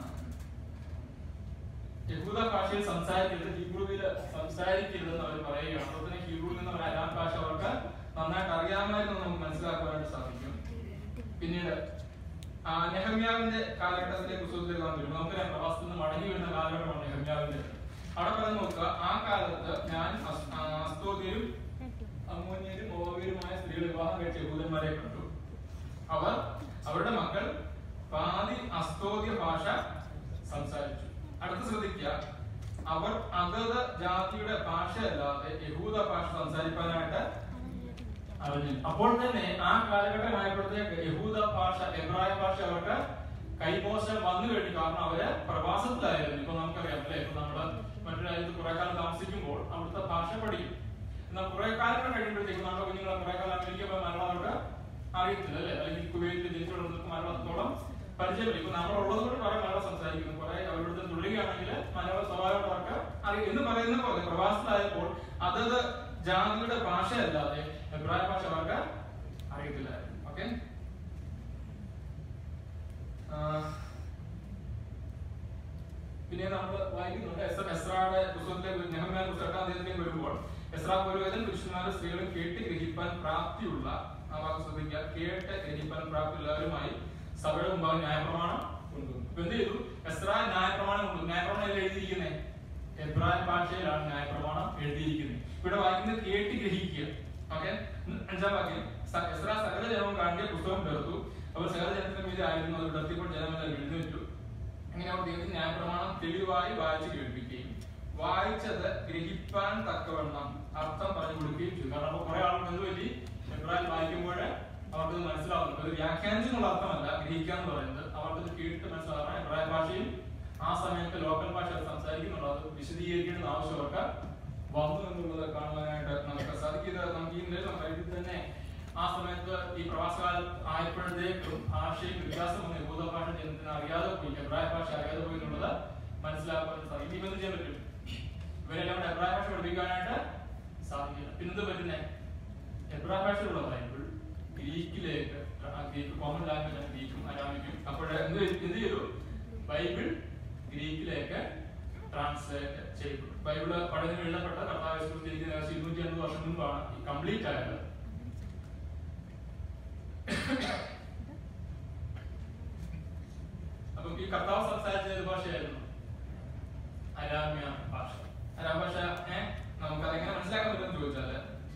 യഹൂദ ഭാഷയിൽ സംസാരിക്കരുത് ഹീബ്രുവിൽ സംസാരിക്കരുത് എന്ന് അവർ പറയുകയാണ് അപ്പോൾ തന്നെ ഹീബ്രുവിൽ നിന്ന് ഒരു അരാം ഭാഷ അവർക്ക് നന്നായിട്ട് അറിയാമായിരുന്നു നമുക്ക് മനസ്സിലാക്കുവാനായിട്ട് സാധിക്കും പിന്നീട് ആ, നെഹമ്യാവിന്റെ കാലഘട്ടത്തിലെ പുസ്തകത്തിലേക്ക് നാം വരും നമുക്കറിയാം പ്രവാസത്തിൽ നിന്ന് മടങ്ങി വരുന്ന കാലഘട്ടമാണ് നെഹമ്യാവിന്റെ അവിടെ പറഞ്ഞ് നോക്കുക ആ കാലത്ത് ഞാൻ അസ്- ആ, അസ്തോദ്യരും അമ്മോന്യരും മോവീരുമായ സ്ത്രീകൾ വിവാഹം കഴിച്ച യഹൂദന്മാരെ കണ്ടു അവർ അവരുടെ മക്കൾ പാതി അസ്തോദ്യ ഭാഷ സംസാരിച്ചു അടുത്ത് ശ്രദ്ധിക്കുക അവർ അതത് ജാതിയുടെ ഭാഷയല്ലാതെ യഹൂദ ഭാഷ സംസാരിക്കാനായിട്ട് അറിഞ്ഞില്ല അപ്പോൾ തന്നെ ആ കാലഘട്ടമായപ്പോഴത്തേക്ക് യഹൂദ ഭാഷ എബ്രായ ഭാഷ അവർക്ക് കൈമോശം വന്നു കഴിഞ്ഞു കാരണം അവര് പ്രവാസത്തിലായിരുന്നു ഇപ്പൊ നമുക്കറിയാം അല്ലെ ഇപ്പൊ നമ്മള് മറ്റു രാജ്യത്ത് കുറെ കാലം താമസിക്കുമ്പോൾ അവിടുത്തെ ഭാഷ പഠിക്കും എന്നാൽ കുറെ കാലം കഴിയുമ്പോഴത്തേക്കും നമ്മുടെ കുഞ്ഞുങ്ങളെ കുറെ കാലം അമേരിക്ക പോയി മലയാളം അവർക്ക് അറിയത്തില്ല അല്ലെ അല്ലെങ്കിൽ കുവൈറ്റിൽ ജനിച്ചു വളർന്നവർക്ക് മലയാളത്തോളം പരിചയമില്ല ഇപ്പൊ നമ്മളുള്ളത് കൊണ്ട് കുറെ മലയാളം സംസാരിക്കുന്നു കുറെ അവരുടെ തുള്ളിയാണെങ്കിൽ മലയാളം സ്വാഭാവികമായിട്ട് അവർക്ക് അറിയും എന്ന് പറയുന്ന പോലെ പ്രവാസത്തിലായപ്പോൾ അതത് ജാതിയുടെ ഭാഷയല്ലാതെ എബ്രായ ഭാഷ അവർക്ക് അറിയത്തില്ലായിരുന്നു ഓക്കെ പിന്നെ നമ്മൾ വായിക്കുന്നുണ്ട് എസ്ര എസ്രായുടെ പുസ്തകത്തിലെ നെഹമ്യാൻ പുസ്തകം എട്ടാം അധ്യായത്തിലേക്ക് വരുമ്പോൾ എസ്രാ പുരോഹിതൻ പുരുഷന്മാരും സ്ത്രീകളും കേട്ട് ഗ്രഹിപ്പാൻ പ്രാപ്തിയുള്ള ആ വാക്ക് ശ്രദ്ധിക്കുക കേട്ട് ഗ്രഹിപ്പാൻ പ്രാപ്തിയുള്ളവരുമായി സഭയുടെ മുമ്പാകെ ന്യായപ്രമാണം കൊണ്ടുവന്നു ഇപ്പൊ എന്ത് ചെയ്തു എസ്രാ ന്യായപ്രമാണം കൊണ്ടു ന്യായപ്രമാണം എല്ലാം എഴുതിയിരിക്കുന്നത് എബ്രായ ഭാഷയിലാണ് ന്യായപ്രമാണം എഴുതിയിരിക്കുന്നത് ഇവിടെ വായിക്കുന്നത് കേട്ട് ഗ്രഹിക്കുക ഓക്കെ അഞ്ചാം വാക്യം സ- എസ്രാ സകല ജനവും കാണിയ പുസ്തകം തീർത്തു അവർ സകല ജനത്തിന് മീതെ ആയിരുന്നു അത് വിടർത്തിപ്പോൾ ജനമെല്ലാം എഴുന്നേറ്റു അങ്ങനെ അവർ ദൈവത്തിന് ന്യായപ്രമാണം തെളിവായി വായിച്ച് കേൾപ്പിക്കുകയും വായിച്ചത് ഗ്രഹിപ്പാൻ തക്കവണ്ണം അർത്ഥം പറഞ്ഞു കൊടുക്കുകയും ചെയ്തു കാരണം അപ്പൊ കുറെ ആൾക്ക് എന്ത് പറ്റി എബ്രാഹിം വായിക്കുമ്പോൾ അവർക്ക് ഇത് മനസ്സിലാവുന്നു അത് വ്യാഖ്യാനിച്ചെന്നുള്ള അർത്ഥമല്ല ഗ്രഹിക്കുക എന്ന് പറയുന്നത് അവർക്ക് ഇത് കേട്ട് മനസ്സിലാവണം എബ്രാഹിം ഭാഷയിൽ ആ സമയത്ത് ലോക്കൽ ഭാഷ സംസാരിക്കുന്നുണ്ട് അത് വിശദീകരിക്കേണ്ട ആവശ്യം അവർക്ക് വന്നു എന്നുള്ളത് കാണുവാനായിട്ട് നമുക്ക് സാധിക്കും ഇത് നമുക്ക് ഈ നിലയിൽ ബൈബിളിൽ തന്നെ ആ സമയത്ത് ഈ പ്രവാസകാലം ആയപ്പോഴത്തേക്കും ഭാഷയിൽ വ്യത്യാസം വന്നു യഹൂദ ഭാഷ ജനത്തിന് അറിയാതെ പോയി എബ്രായ ഭാഷ അറിയാതെ പോയി എന്നുള്ളത് മനസ്സിലാക്കാൻ സാധിക്കും ഇനി എന്ത് ചെയ്യാൻ പറ്റും ഇവരെല്ലാം കൂടെ എബ്രായ ഭാഷ പഠിപ്പിക്കാനായിട്ട് സാധിക്കില്ല പിന്നെന്ത് പറ്റുന്നേ എബ്രായ ഭാഷയിലുള്ള ബൈബിൾ ഗ്രീക്കിലേക്ക് ആ ഗ്രീക്ക് കോമൺ ലാംഗ്വേജ് ആണ് ഗ്രീക്കും അരാമിക്കും അപ്പോൾ എന്ത് ചെയ്തു- എന്ത് ചെയ്തു ബൈബിൾ ഗ്രീക്കിലേക്ക് ട്രാൻസ്ലേറ്റ് ചെയ്തു ബൈബിള് പഴയ എഴുതപ്പെട്ട കർത്താവ് യേശു ക്രിസ്തു ജനിക്കുന്ന ഏകദേശം ഇരുന്നൂറ്റി അൻപത് വർഷം മുമ്പാണ് കംപ്ലീറ്റ് ആയത് അപ്പം ഈ കർത്താവ് സംസാരിച്ച ഏത് ഭാഷയായിരുന്നു അരാമ്യ ഭാഷ അരാം ഭാഷ ഏഹ് നമുക്ക് അതെങ്ങനെ മനസ്സിലാക്കാൻ പറ്റുമെന്ന് ചോദിച്ചാല്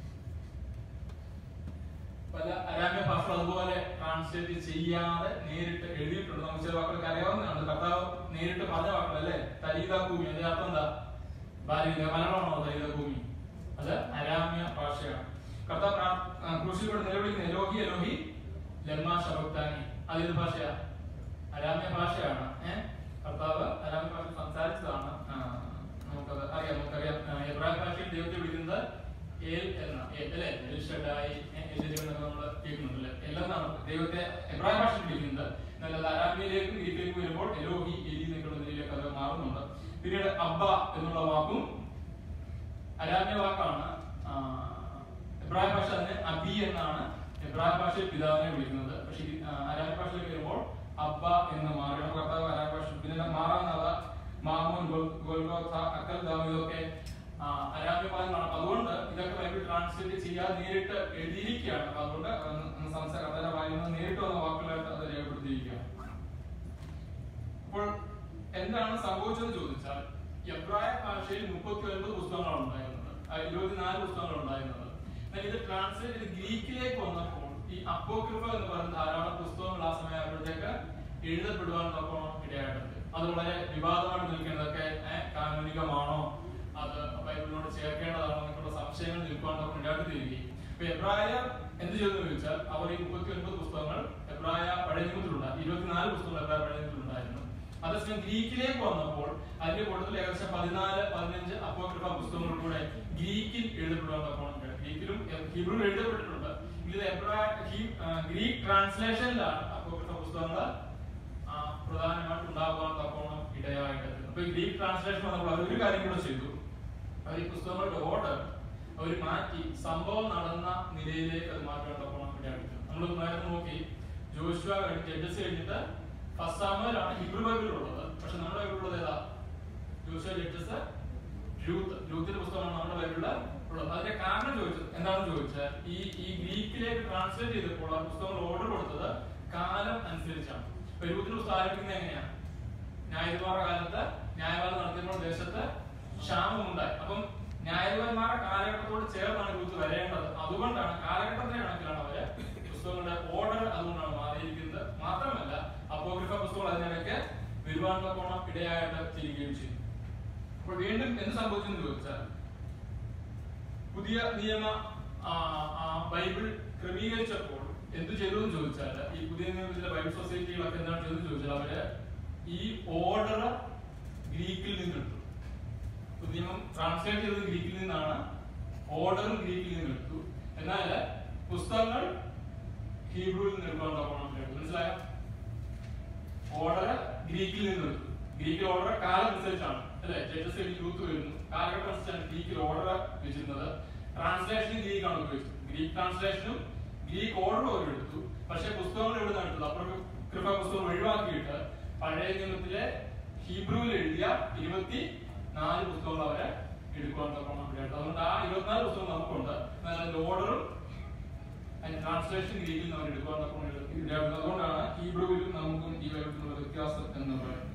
പല അരാമ്യ ഭാഷ അതുപോലെ ട്രാൻസ്ലേറ്റ് ചെയ്യാതെ നേരിട്ട് എഴുതിയിട്ടുണ്ട് നമുക്ക് ചില വാക്കുകളൊക്കെ അറിയാവുന്നതാണ് കർത്താവ് നേരിട്ട് പറഞ്ഞ വാക്കുകൾ അല്ലേ തരീത ഭൂമി അതിന്റെ അർത്ഥം എന്താ ഭാര്യ മലയാളമാണോ തരീത ഭൂമി അത് അരാമ്യ ഭാഷയാണ് കർത്താവ് പ്രാ- ആ, ക്രൂശിലൂടെ നിലവിളിക്കുന്ന എലോഹി എലോഹി ലമ്മ ശബക്താനി അതേത് ഭാഷയാ അരാമ്യ ഭാഷയാണ് ഏഹ് കർത്താവ് അരാമ്യ ഭാഷ സംസാരിച്ചതാണ് ആ, നമുക്കത് അറിയാം നമുക്കറിയാം ആ, എബ്രായ ഭാഷയിൽ ദൈവത്തെ വിളിക്കുന്നത് ഏൽ എന്ന ഏൽ അല്ലേ എൽ ഷഡായി എന്നൊക്കെ നമ്മൾ കേൾക്കുന്നുണ്ടല്ലേ എല്ലെന്നാണ് ദൈവത്തെ എബ്രായ ഭാഷയിൽ വിളിക്കുന്നത് എന്നാൽ അത് അരാമ്യയിലേക്കും ഗ്രീക്കിലേക്കും വരുമ്പോൾ എലോഹി എലി എന്നൊക്കെയുള്ള നിലയിലേക്ക് അത് മാറുന്നുണ്ട് പിന്നീട് അബ്ബ എന്നുള്ള വാക്കും അരാമ്യ വാക്കാണ് ആ, എബ്രായ ഭാഷ തന്നെ അബി എന്നാണ് എബ്രായ ഭാഷയിൽ പിതാവിനെ വിളിക്കുന്നത് പക്ഷേ ഇത്, ആ, അരാമ്യ ഭാഷയിലേക്ക് വരുമ്പോൾ അബ്ബ എന്ന് മാറി നമ്മുടെ കർത്താവ് അരാമ്യ ഭാഷ പിന്നെ മാറാവുന്നത് മാമൂൻ ഗോൽ- ഗോൽഗോഥ അക്കൽ ദാം ഇതൊക്കെ ആ, അരാമ്യ പദങ്ങളാണ് അപ്പൊ അതുകൊണ്ട് ഇതൊക്കെ ബൈബിൾ ട്രാൻസ്ലേറ്റ് ചെയ്യാതെ നേരിട്ട് എഴുതിയിരിക്കുകയാണ് അപ്പൊ അതുകൊണ്ട് സംസാരം കർത്താവിന്റെ വായിൽ നിന്ന് നേരിട്ട് വന്ന വാക്കുകളായിട്ട് അത് രേഖപ്പെടുത്തിയിരിക്കുകയാണ് അപ്പോൾ എന്താണ് സംഭവിച്ചതെന്ന് ചോദിച്ചാൽ എബ്രായ ഭാഷയിൽ മുപ്പത്തി ഒൻപത് പുസ്തകങ്ങളാണ് ഉണ്ടായിരുന്നത് ആ, ഇരുപത്തിനാല് പുസ്തകങ്ങൾ ഉണ്ടായിരുന്നത് എന്നാൽ ഇത് ട്രാൻസ്ലേറ്റ് ചെയ്ത് ഗ്രീക്കിലേക്ക് വന്നപ്പോൾ ഈ അപ്പോക്രിഫ എന്ന് പറയുന്ന ധാരാളം പുസ്തകങ്ങൾ ആ സമയമായപ്പോഴത്തേക്ക് എഴുതപ്പെടുവാൻ തക്കോണം ഇടയായിട്ടുണ്ട് അത് വളരെ വിവാദമായിട്ട് നിൽക്കുന്നതൊക്കെ ഏഹ്, കാനൂനികമാണോ അത് ബൈബിളിനോട് ചേർക്കേണ്ടതാണോ എന്നൊക്കെയുള്ള സംശയങ്ങൾ നിൽക്കുവാൻ തക്കം ഇടയായിട്ട് തീരുകയും ഇപ്പൊ എബ്രായ എന്ത് ചെയ്തു എന്ന് ചോദിച്ചാൽ അവർ ഈ മുപ്പത്തി ഒൻപത് പുസ്തകങ്ങൾ എബ്രായ പഴയ നിയമത്തിലുണ്ട് ഇരുപത്തിനാല് പുസ്തകങ്ങൾ എബ്രായ പഴയ നിയമത്തിലുണ്ടായിരുന്നു അതേസമയം ഗ്രീക്കിലേക്ക് വന്നപ്പോൾ അതിന്റെ കൂട്ടത്തിൽ ഏകദേശം പതിനാല് പതിനഞ്ച് അപ്പോക്രിഫ പുസ്തകങ്ങൾ കൂടെ ഗ്രീക്കിൽ എഴുതപ്പെടുവാൻ ഗ്രീക്കിലും ഹീബ്രു എഴുതപ്പെട്ടിട്ടുണ്ട് ഇത് എബ്രാ- ഹീ- ആ, ഗ്രീക്ക് ട്രാൻസ്ലേഷനിലാണ് അപ്പോക്രിഫ പുസ്തകങ്ങൾ ആ, പ്രധാനമായിട്ട് ഉണ്ടാകുവാൻ തക്കോണം ഇടയായിട്ട് അപ്പൊ ഈ ഗ്രീക്ക് ട്രാൻസ്ലേഷൻ വന്നപ്പോൾ അവർ ഒരു കാര്യം കൂടെ ചെയ്തു അവർ ഈ പുസ്തകങ്ങളുടെ ഓർഡർ അവർ മാറ്റി സംഭവം നടന്ന നിലയിലേക്ക് അത് മാറ്റാൻ തക്കോണം ഇടയായിട്ട് നമ്മൾ നേരത്തെ നോക്കി ജോഷുവ കഴിഞ്ഞ് ജഡ്ജസ് കഴിഞ്ഞിട്ട് ഫസ്റ്റ് സാമുവലാണ് ഹിബ്രു ബൈബിളുള്ളത് പക്ഷെ നമ്മുടെ ബൈബിളുള്ളത് ഏതാ ജോഷുവ ജഡ്ജസ് രൂത്ത് രൂത്തിന്റെ പുസ്തകമാണ് നമ്മുടെ ബൈബിളിൽ ഉള്ളത് അതിന്റെ കാരണം ചോദിച്ചത് എന്താണെന്ന് ചോദിച്ചാൽ ഈ ഈ ഗ്രീക്കിലേക്ക് ട്രാൻസ്ലേറ്റ് ചെയ്തപ്പോൾ ആ പുസ്തകങ്ങൾ ഓർഡർ കൊടുത്തത് കാലം അനുസരിച്ചാണ് ഇപ്പൊ രൂത്തിന്റെ പുസ്തകം ആരംഭിക്കുന്നത് എങ്ങനെയാണ് ന്യായാധിപന്മാരുടെ കാലത്ത് ന്യായവാദം നടത്തിയപ്പോൾ ദേശത്ത് ക്ഷാമം ഉണ്ടായി അപ്പം ന്യായാധിപന്മാരുടെ കാലഘട്ടത്തോട് ചേർന്നാണ് രൂത്ത് വരേണ്ടത് അതുകൊണ്ടാണ് കാലഘട്ടത്തിന്റെ കണക്കിലാണ് അവര് പുസ്തകങ്ങളുടെ ഓർഡർ അതുകൊണ്ടാണ് മാറിയിരിക്കുന്നത് മാത്രമല്ല അപ്പോഗ്രിഫ പുസ്തകങ്ങൾ അതിനിടയ്ക്ക് വരുവാൻ തക്കോണം ഇടയായിട്ട് തിരികെയും ചെയ്തു അപ്പോൾ വീണ്ടും എന്ത് സംഭവിച്ചെന്ന് ചോദിച്ചാൽ പുതിയ നിയമ ആ, ആ, ബൈബിൾ ക്രമീകരിച്ചപ്പോൾ എന്ത് ചെയ്തു എന്ന് ചോദിച്ചാൽ ഈ പുതിയ നിയമത്തിലെ ബൈബിൾ സൊസൈറ്റികളൊക്കെ എന്താണ് ചെയ്തതെന്ന് ചോദിച്ചാൽ അവര് ഈ ഓർഡർ ഗ്രീക്കിൽ നിന്നെടുത്തു പുതിയ നിയമം ട്രാൻസ്ലേറ്റ് ചെയ്തത് ഗ്രീക്കിൽ നിന്നാണ് ഓർഡറും ഗ്രീക്കിൽ നിന്ന് എടുത്തു എന്നാൽ പുസ്തകങ്ങൾ ഹീബ്രുവിൽ നിന്ന് എടുക്കാൻ തക്കോണം മനസ്സിലായോ ഓർഡർ ഗ്രീക്കിൽ നിന്ന് എടുത്തു ഗ്രീക്കിൽ ഓർഡർ കാലം അനുസരിച്ചാണ് അല്ലെ ജഡ്ജസ് കഴിഞ്ഞ് യൂത്ത് വരുന്നു കാലഘട്ടം അനുസരിച്ചാണ് ഗ്രീക്കിൽ ഓർഡർ വെച്ചിരുന്നത് ട്രാൻസ്ലേഷൻ ഗ്രീക്ക് ആണ് ഉപയോഗിച്ചത് ഗ്രീക്ക് ട്രാൻസ്ലേഷനും ഗ്രീക്ക് ഓർഡറും അവർ എടുത്തു പക്ഷെ പുസ്തകങ്ങൾ എവിടെ നിന്നാണ് എടുത്തത് അപ്പോൾ കൃപ പുസ്തകം ഒഴിവാക്കിയിട്ട് പഴയ നിയമത്തിലെ ഹീബ്രുവിൽ എഴുതിയ ഇരുപത്തി നാല് പുസ്തകങ്ങൾ അവരെ എടുക്കുവാൻ തക്കണം അതുകൊണ്ട് ആ ഇരുപത്തിനാല് പുസ്തകം നമുക്കുണ്ട് എന്നാൽ അതിന്റെ ഓർഡറും അതിന്റെ ട്രാൻസ്ലേഷൻ ഗ്രീക്കിൽ നിന്ന് അവർ എടുക്കുവാൻ തക്കണം ഇടയാക്കുന്നത് അതുകൊണ്ടാണ് ഹീബ്രുവിലും നമുക്കും ഈ ബൈബിളിലുള്ള വ്യത്യാസം എന്ന് പറയുന്നത്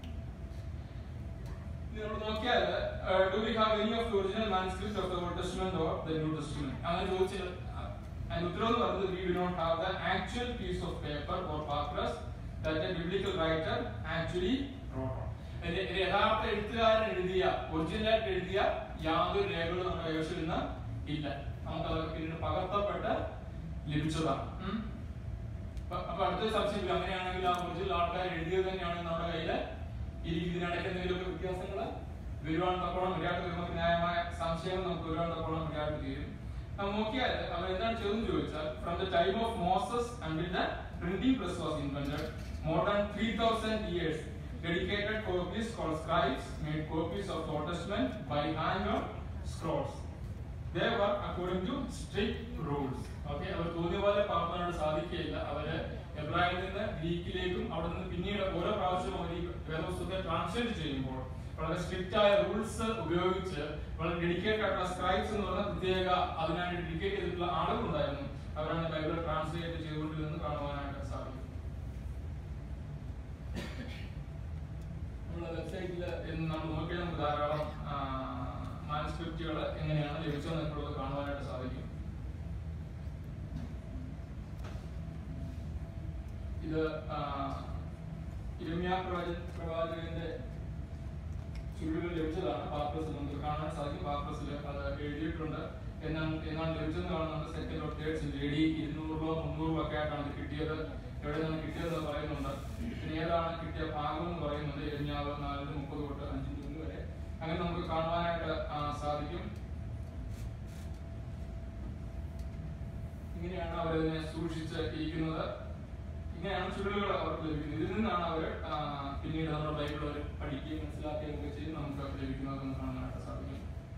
നമ്മൾ നോക്കിയാൽ do we have any of the original manuscript of the old testament or the new testament അങ്ങനെ ചോദിച്ചാൽ അതിന് ഉത്തരം എന്ന് പറയുന്നത് we do not have the actual piece of paper or papyrus that a biblical writer actually wrote യഥാർത്ഥ എഴുത്തുകാരൻ എഴുതിയ ഒറിജിനലായിട്ട് എഴുതിയ യാതൊരു രേഖകളും നമ്മുടെ കൈവശം ഇന്ന് ഇല്ല നമുക്ക് അതൊക്കെ പിന്നീട് പകർത്തപ്പെട്ട് ലഭിച്ചതാണ് ഉം. അപ്പൊ- അപ്പൊ അടുത്ത സംശയം അങ്ങനെയാണെങ്കിൽ ആ ഒറിജിനൽ ആൾക്കാർ എഴുതിയത് തന്നെയാണ് നമ്മുടെ കയ്യില് ഇതിനിടയ്ക്ക് എന്തെങ്കിലുമൊക്കെ വ്യത്യാസങ്ങൾ വരുവാൻ തക്കോളം ഇടയാട്ട് വരുമ്പോൾ ന്യായമായ സംശയങ്ങൾ നമുക്ക് വരുവാൻ തക്കോളം ഇടയാട്ട് തീരും നാം നോക്കിയാൽ അവർ എന്താണ് ചെയ്തെന്ന് ചോദിച്ചാൽ from the time of Moses until the printing press was invented more than three thousand years dedicated copies called scribes made copies of the Old Testament by hand on scrolls. They were according to strict rules. Okay, അവർ തോന്നിയ പോലെ പകർത്താനായിട്ട് സാധിക്കുകയില്ല അവര് എബ്രാഹിൽ നിന്ന് ഗ്രീക്കിലേക്കും അവിടെ നിന്ന് പിന്നീട് ഓരോ പ്രാവശ്യവും അവർ ഈ വേദപുസ്തകത്തെ ട്രാൻസ്ലേറ്റ് ചെയ്യുമ്പോൾ വളരെ സ്ട്രിക്റ്റ് ആയ റൂൾസ് ഉപയോഗിച്ച് വളരെ ഡെഡിക്കേറ്റഡ് ആയിട്ടുള്ള സ്ക്രൈബ്സ് എന്ന് പറഞ്ഞ പ്രത്യേക അതിനായിട്ട് ഡെഡിക്കേറ്റ് ചെയ്തിട്ടുള്ള ആളുകളുണ്ടായിരുന്നു അവരാണ് ബൈബിൾ ട്രാൻസ്ലേറ്റ് ചെയ്തുകൊണ്ടിരുന്നത് കാണുവാനായിട്ട് സാധിക്കും നമ്മുടെ വെബ്സൈറ്റിൽ നമ്മൾ നോക്കിയാൽ നമുക്ക് ധാരാളം മാനുസ്ക്രിപ്റ്റുകൾ എങ്ങനെയാണ് ലഭിച്ചതെന്നുള്ളത് കാണുവാനായിട്ട് സാധിക്കും ഇത് ഇരമ്യ പ്രവാചക പ്രവാചകന്റെ ചുരുളുകൾ ലഭിച്ചതാണ് പാർപ്പസിൽ നമുക്ക് കാണാൻ സാധിക്കും പാർപ്പസിൽ അത് എഴുതിയിട്ടുണ്ട് എന്നാണ് എന്നാണ് ലഭിച്ചതെന്ന് കാണുന്നുണ്ട് second or third century A D ഇരുന്നൂറിലോ മുന്നൂറിലോ ഒക്കെ ആയിട്ടാണ് ഇത് കിട്ടിയത് എവിടെ നിന്നാണ് കിട്ടിയതെന്ന് പറയുന്നുണ്ട് പിന്നെ ഏതാണ് കിട്ടിയ ഭാഗം എന്ന് പറയുന്നത് എരിഞ്ഞാവ് നാലിന് മുപ്പത് തൊട്ട് അഞ്ചിന് ഒന്ന് വരെ അങ്ങനെ നമുക്ക് കാണുവാനായിട്ട് ആ, സാധിക്കും ഇങ്ങനെയാണ് അവരതിനെ സൂക്ഷിച്ച് ഇരിക്കുന്നത് ഇങ്ങനെയാണ് ചുരുളുകൾ അവർക്ക് ലഭിക്കുന്നത് ഇതിൽ നിന്നാണ് അവർ പിന്നീട് നമ്മുടെ ബൈബിൾ അവർ പഠിക്കുകയും മനസ്സിലാക്കുകയും ഒക്കെ ചെയ്ത് നമുക്ക് ലഭിക്കുന്നതെന്ന് കാണാനായിട്ട് സാധിക്കും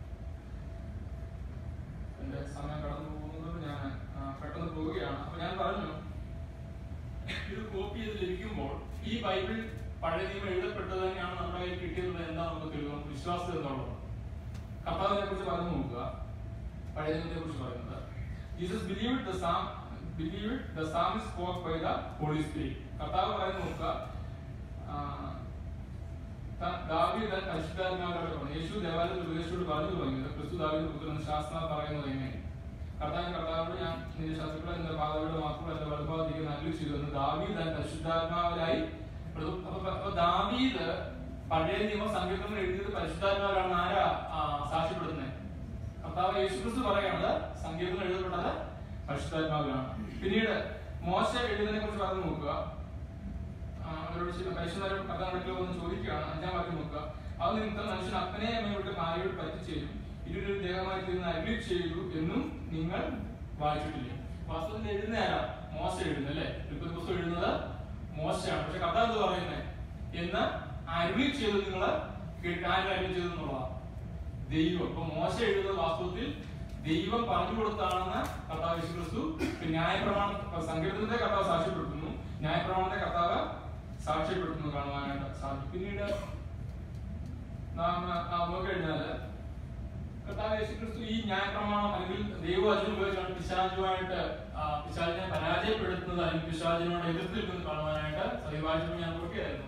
എന്റെ സമയം കടന്നു പോകുന്നത് ഞാൻ ആ, പെട്ടെന്ന് പോവുകയാണ് അപ്പൊ ഞാൻ പറഞ്ഞു ഇത് കോപ്പി ചെയ്ത് ലഭിക്കുമ്പോൾ ഈ ബൈബിൾ പഴയ നിയമം എഴുതപ്പെട്ടത് തന്നെയാണ് നമ്മുടെ കയ്യിൽ കിട്ടിയത് എന്താ നമുക്ക് തെളിവ് വിശ്വാസം എന്നുള്ളത് കർത്താവിനെ കുറിച്ച് പറഞ്ഞു നോക്കുക പഴയ നിയമത്തെ കുറിച്ച് പറയുന്നത് Jesus believe the psalm believe the psalm spoke by the Holy Spirit കർത്താവ് പറയുന്നു നോക്കുക ആ, ത- ദാവീദ് പരിശുദ്ധാത്മാവോട് പറഞ്ഞു യേശു ദേവാലയത്തിൽ ഉപദേശത്തോട് പറഞ്ഞു തുടങ്ങിയത് ക്രിസ്തു ദാവീദ് പുത്രൻ ശാസ്ത്ര പറയുന്നത് എങ്ങനെ കർത്താവിൻ കർത്താവിനോട് ഞാൻ നിന്റെ ശത്രുക്കളെ എന്റെ പാതയുടെ വാക്കുകൾ എന്റെ വലുപ്പാതിരിക്കുന്ന അരുളി ചെയ്തു എന്ന് ദാവീദ് തന്റെ പരിശുദ്ധാത്മാവിലായി പ്രതു- അപ്പൊ പ- അപ്പൊ ദാവീദ് പഴയ നിയമ സങ്കീർത്തനം എഴുതിയത് പരിശുദ്ധാത്മാവിലാണ് ആരാ ആ, സാക്ഷ്യപ്പെടുത്തുന്നത് കർത്താവ് യേശുക്രിസ്തു പറയുന്നത് സങ്കീർത്തനം എഴുതപ്പെട്ടത് പരിശുദ്ധാത്മാവിലാണ് പിന്നീട് മോശ എഴുതുന്നതിനെ കുറിച്ച് പറഞ്ഞു നോക്കുക ആ, അവരോട് ചെയ്യുന്ന പരീക്ഷന്മാരും കഥാകൃത്തിലോ ഒന്ന് ചോദിക്കുകയാണ് അഞ്ചാം വാക്യം നോക്കുക അത് നിമിത്തം മനുഷ്യൻ അപ്പനെ അമ്മയോട് ഭാര്യയോട് പറ്റിച്ചേരും ഇരുവരും ദേഹമായി തീർന്ന് അരുളി ചെയ്തു എന്നും നിങ്ങൾ വായിച്ചിട്ടില്ല വാസ്തവത്തിൽ എഴുതുന്ന ആരാ മോശ എഴുതുന്നത് അല്ലേ ഇപ്പൊ പുസ്തകം എഴുതുന്നത് മോശയാണ് പക്ഷെ കഥ എന്ത് പറയുന്നത് എന്ന് അരുളി ചെയ്തു നിങ്ങൾ ആരും അരുളി ചെയ്തു എന്നുള്ളതാണ് ദൈവം ഇപ്പൊ മോശ എഴുതുന്നത് വാസ്തവത്തിൽ ദൈവം പറഞ്ഞു കൊടുത്താണെന്ന് കർത്താവ് യേശു ക്രിസ്തു പിന്നെ ന്യായപ്രമാണ സങ്കീർത്തനത്തെ കർത്താവ് സാക്ഷ്യപ്പെടുത്തുന്നു ന്യായപ്രമാണത്തെ കർത്താവ് സാക്ഷ്യപ്പെടുത്തുന്നു കാണുവാനായിട്ട് സാധിക്കും പിന്നീട് നാം ആ നോക്കിക്കഴിഞ്ഞാല് കർത്താവ് യേശു ക്രിസ്തു ഈ ന്യായപ്രമാണം അല്ലെങ്കിൽ ദൈവവചനം ഉപയോഗിച്ചാണ് പിശാചുമായിട്ട് ആ, പിശാചിനെ പരാജയപ്പെടുത്തുന്നത് അല്ലെങ്കിൽ പിശാചിനോട് എതിർത്ത് നിൽക്കുന്നത് കാണുവാനായിട്ട് സഹിവാചനം ഞാൻ നോക്കിയായിരുന്നു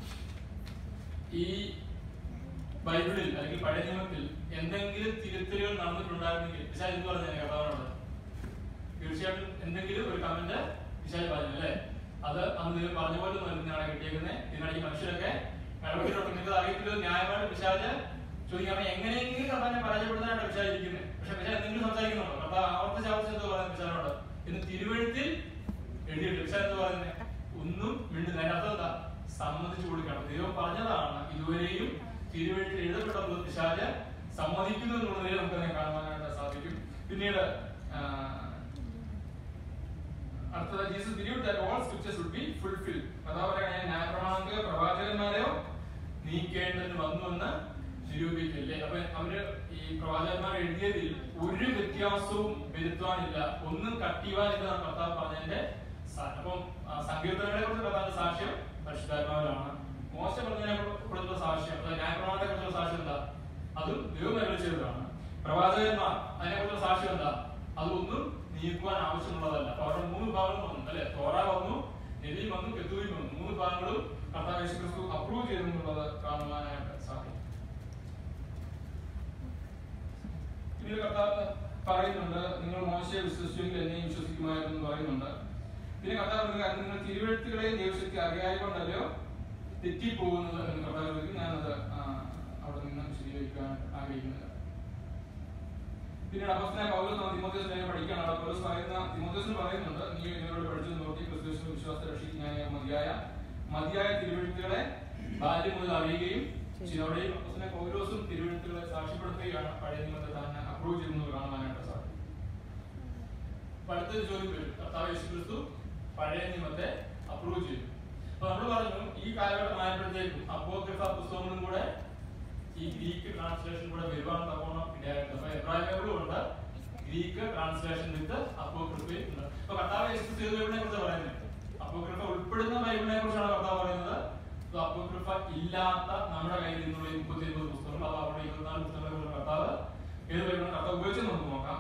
ഈ ബൈബിളിൽ അല്ലെങ്കിൽ പഴയ നിയമത്തിൽ എന്തെങ്കിലും തിരുത്തലുകൾ നടന്നിട്ടുണ്ടായിരുന്നെങ്കിൽ പിശാച് എന്ന് പറഞ്ഞ കഥാവിനോട് തീർച്ചയായിട്ടും എന്തെങ്കിലും ഒരു കമന്റ് പിശാച് പറഞ്ഞു അല്ലേ അത് അന്ന് ദൈവം പറഞ്ഞ പോലെ ഒന്നും നിങ്ങളെ കിട്ടിയേക്കുന്നത് ഇതിനാണ് ഈ മനുഷ്യരൊക്കെ ഇടപെട്ടിട്ടുണ്ട് നിങ്ങൾക്ക് അറിയത്തില്ല ന്യായമായിട്ട് പിശാച് ചോദിക്കാൻ എങ്ങനെയെങ്കിലും കർത്താവിനെ പരാജയപ്പെടുത്താനാണ് പിശാച് ഇരിക്കുന്നത് പക്ഷെ പിശാച് എന്തെങ്കിലും സംസാരിക്കുന്നുണ്ടോ കർത്താവ് ആവർത്തിച്ച് ആവർത്തിച്ച് എന്താ പറയുന്നത് പിശാചിനോട് ഇന്ന് തിരുവഴുത്തിൽ എഴുതിയിട്ട് പിശാച് എന്താ പറയുന്നത് ഒന്നും മിണ്ടുന്നില്ല അതിന്റെ അർത്ഥം എന്താ സമ്മതിച്ചു കൊടുക്കണം ദൈവം പറഞ്ഞതാണ് ഇതുവരെയും തിരുവഴുത്തിൽ എഴുതപ്പെട്ട പിശാച് സമ്മതിക്കുന്നു എന്നുള്ളതിനെ നമുക്ക് അതിനെ കാണുവാനായിട്ട് സാധിക്കും പിന്നീട് ആ, അടുത്തത് Jesus believed that all scriptures would be fulfilled അതാ പറയുകയാണ് ന്യായപ്രമാണത്തിലെ പ്രവാചകന്മാരെയോ നീക്കേണ്ടതിന് വന്നുവെന്ന് നിരൂപിക്കില്ലേ അപ്പൊ അവര് ഈ പ്രവാചകന്മാർ എഴുതിയതിൽ ഒരു വ്യത്യാസവും വരുത്തുവാനില്ല ഒന്നും കട്ടിയുവാനില്ല എന്നാണ് കർത്താവ് പറഞ്ഞതിന്റെ സാ- അപ്പം ആ, സങ്കീർത്തനങ്ങളെ കുറിച്ച് കർത്താവിന്റെ സാക്ഷ്യം പരിശുദ്ധാത്മാവിലാണ് മോശ പറഞ്ഞതിനെ കുറിച്ചുള്ള സാക്ഷ്യം അതായത് ന്യായപ്രമാണത്തെ കുറിച്ചുള്ള സാക്ഷ്യം എന്താ അതും ദൈവം നിർമ്മിച്ചതാണ് പ്രവാചകന്മാർ അതിനെ കുറിച്ചുള്ള സാക്ഷ്യം എന്താ അതൊന്നും നീക്കുവാൻ ആവശ്യമുള്ളതല്ല അപ്പൊ അവിടെ മൂന്ന് ഭാഗങ്ങൾ വന്നു അല്ലെ തോറ വന്നു നെലി വന്നു കെത്തൂരി വന്നു മൂന്ന് ഭാഗങ്ങളും കർത്താവ് യേശു ക്രിസ്തു അപ്രൂവ് ചെയ്തു എന്നുള്ളത് കാണുവാനായിട്ട് സാധിക്കും പിന്നീട് കർത്താവ് പറയുന്നുണ്ട് നിങ്ങൾ മോശയെ വിശ്വസിച്ചെങ്കിൽ എന്നെയും വിശ്വസിക്കുമായിരുന്നു എന്ന് പറയുന്നുണ്ട് പിന്നെ കർത്താവ് പറയുന്ന കാര്യം നിങ്ങൾ തിരുവഴുത്തുകളെയും ദൈവശക്തി അറിയായ കൊണ്ടല്ലോ തെറ്റിപ്പോകുന്നത് എന്ന് കർത്താവ് ചോദിക്കും ഞാനത് ആ, അവിടെ നിന്ന് വിശദീകരിക്കാൻ ആഗ്രഹിക്കുന്നില്ല പിന്നീട് അപ്പസ്തനായ പൗലോസ് നമ്മൾ തിമോഥെയോസിനെ പഠിക്കുകയാണ് അവിടെ പൗലോസ് പറയുന്ന തിമോഥെയോസിന് പറയുന്നുണ്ട് നീ എന്നോട് പഠിച്ചു നോക്കി ക്രിസ്തുവിന്റെ വിശ്വാസത്തെ രക്ഷിക്കാനായ മതിയായ മതിയായ തിരുവഴുത്തുകളെ ബാല്യം മുതൽ അറിയുകയും ചെയ്തു അവിടെയും അപ്പസ്തനായ പൗലോസും തിരുവഴുത്തുകളെ സാക്ഷ്യപ്പെടുത്തുകയാണ് പഴയ നിയമത്തെ തന്നെ അപ്രൂവ് ചെയ്യുന്നത് കാണുവാനായിട്ട് സാധിക്കും അപ്പൊ അടുത്തൊരു ചോദ്യം വരും കർത്താവ് യേശു ക്രിസ്തു പഴയ നിയമത്തെ അപ്രൂവ് ചെയ്തു അപ്പൊ നമ്മൾ പറഞ്ഞു ഈ കാലഘട്ടം ആയപ്പോഴത്തേക്കും അപ്പോക്രിഫ പുസ്തകങ്ങളും കൂടെ ഈ ഗ്രീക്ക് ട്രാൻസ്ലേഷൻ കൂടെ വരുവാൻ തക്കോണം ഇടയായിട്ടുണ്ട് അപ്പൊ എബ്രാഹിം ബൈബിളും ഉണ്ട് ഗ്രീക്ക് ട്രാൻസ്ലേഷൻ വിത്ത് അപ്പോക്രിഫയും ഉണ്ട് അപ്പൊ കർത്താവ് യേശു ക്രിസ്തു ഏത് ബൈബിളിനെ കുറിച്ച് പറയുന്നത് അപ്പോക്രിഫ ഉൾപ്പെടുന്ന ബൈബിളിനെ കുറിച്ചാണ് കർത്താവ് പറയുന്നത് അപ്പൊ അപ്പോക്രിഫ ഇല്ലാത്ത നമ്മുടെ കയ്യിൽ നിന്നുള്ള ഈ മുപ്പത്തി ഒൻപത് പുസ്തകങ്ങൾ അത് അവിടെ ഇരുപത്തിനാല് പുസ്തകങ്ങളെ കുറിച്ച് കർത്താവ് ഏത് ബൈബിളിനെ കർത്താവ് ഉപയോഗിച്ച് നമുക്ക് നോക്കാം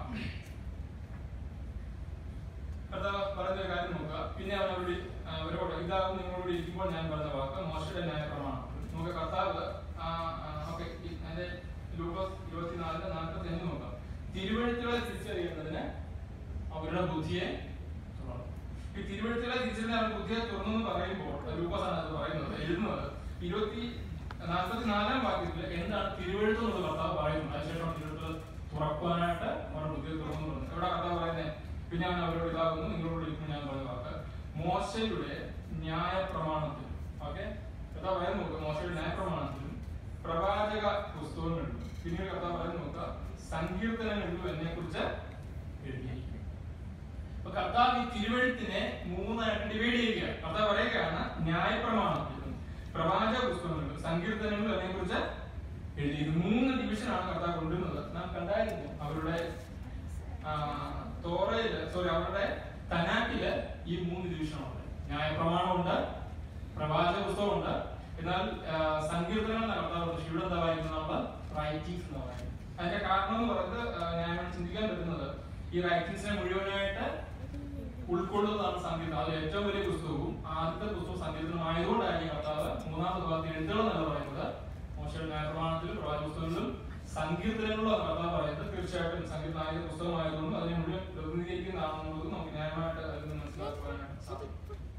കർത്താവ് പറഞ്ഞ ഒരു കാര്യം നോക്കുക പിന്നെ അവൻ അവരോട് ആ, അവരോട് ഇതാകും നിങ്ങളോട് ഇരിക്കുമ്പോൾ ഞാൻ പറഞ്ഞ വാക്ക് മോശയുടെ ന്യായ പ്രമാണം നമുക്ക് കർത്താവ് ഓക്കെ അതിന്റെ ലൂക്കോസ് ഇരുപത്തിനാലിന് നാൽപ്പത്തി അഞ്ച് നോക്കാം തിരുവഴുത്തുകളെ തിരിച്ചറിയുന്നതിന് അവരുടെ ബുദ്ധിയെ തുറന്നു ഈ തിരുവഴുത്തുകളെ തിരിച്ചറിഞ്ഞ അവരുടെ ബുദ്ധിയെ തുറന്നു എന്ന് പറയുമ്പോൾ ലൂക്കോസ് ആണ് അത് പറയുന്നത് എഴുതുന്നത് ഇരുപത്തി നാൽപ്പത്തി നാലാം വാക്യത്തിൽ എന്താണ് തിരുവഴുത്ത് എന്നുള്ളത് കർത്താവ് പറയുന്നത് അതിനുശേഷം തിരുവഴുത്തുകൾ തുറക്കുവാനായിട്ട് അവരുടെ ബുദ്ധിയെ തുറന്നു എന്ന് പറയുന്നത് എവിടെ കർത്താവ് പറയുന്നത് പിന്നെ അവൻ അവരോട് ഇതാകുന്നു നിങ്ങളോട് ഇരിക്കും ഞാൻ പറഞ്ഞ വാക്ക് മോശയുടെ ന്യായ പ്രമാണത്തിൽ ഓക്കെ കർത്താവ് പറയാൻ നോക്കുക മോശയുടെ ന്യായ പ്രമാണത്തിലും പ്രവാചക പുസ്തകങ്ങളിലും പിന്നീട് കർത്താവ് പറയാൻ നോക്കുക സങ്കീർത്തനങ്ങളിലും എന്നെ കുറിച്ച് എഴുതിയിരിക്കും അപ്പൊ കർത്താവ് ഈ തിരുവഴുത്തിനെ മൂന്നായിട്ട് ഡിവൈഡ് ചെയ്യുകയാണ് കർത്താവ് പറയുകയാണ് ന്യായപ്രമാണത്തിലും പ്രവാചക പുസ്തകങ്ങളിലും സങ്കീർത്തനങ്ങളിലും അതിനെ കുറിച്ച് എഴുതിയിരിക്കുന്നു മൂന്ന് ഡിവിഷനാണ് കർത്താവ് കൊണ്ടുവരുന്നത് നാം കണ്ടായിരുന്നു അവരുടെ ആ, തോറയില് സോറി അവരുടെ തനാക്കില് ഈ മൂന്ന് ഡിവിഷനുണ്ട് ന്യായപ്രമാണമുണ്ട് പ്രവാചക പുസ്തകമുണ്ട് എന്നാൽ ആ, സങ്കീർത്തനങ്ങൾ നടത്താറുണ്ട് ഇവിടെ എന്താ വായിക്കുന്നത് നമ്മൾ റൈറ്റിംഗ്സ് എന്ന് പറയുന്നത് അതിന്റെ കാരണം എന്ന് പറയുന്നത് ആ, ഞാൻ ചിന്തിക്കാൻ പറ്റുന്നത് ഈ റൈറ്റിംഗ്സിനെ മുഴുവനായിട്ട് ഉൾക്കൊള്ളുന്നതാണ് സങ്കീർത്തനം അത് ഏറ്റവും വലിയ പുസ്തകവും ആദ്യത്തെ പുസ്തകം സങ്കീർത്തനം ആയതുകൊണ്ടായിരിക്കും കർത്താവ് മൂന്നാമത്തെ ഭാഗത്ത് എഴുതുകൾ എന്നല്ല പറയുന്നത് മോശയുടെ ന്യായപ്രമാണത്തിലും പ്രവാചക പുസ്തകങ്ങളിലും സങ്കീർത്തനങ്ങളിലും അത് കർത്താവ് പറയുന്നത് തീർച്ചയായിട്ടും സങ്കീർത്തന ആയ പുസ്തകമായതുകൊണ്ട് അതിനെ മുഴുവൻ പ്രതിനിധീകരിക്കുന്നതാണെന്നുള്ളത് നമുക്ക് ന്യായമായിട്ട് അതിൽ നിന്ന് മനസ്സിലാക്കുവാനായിട്ട് സാധിക്കും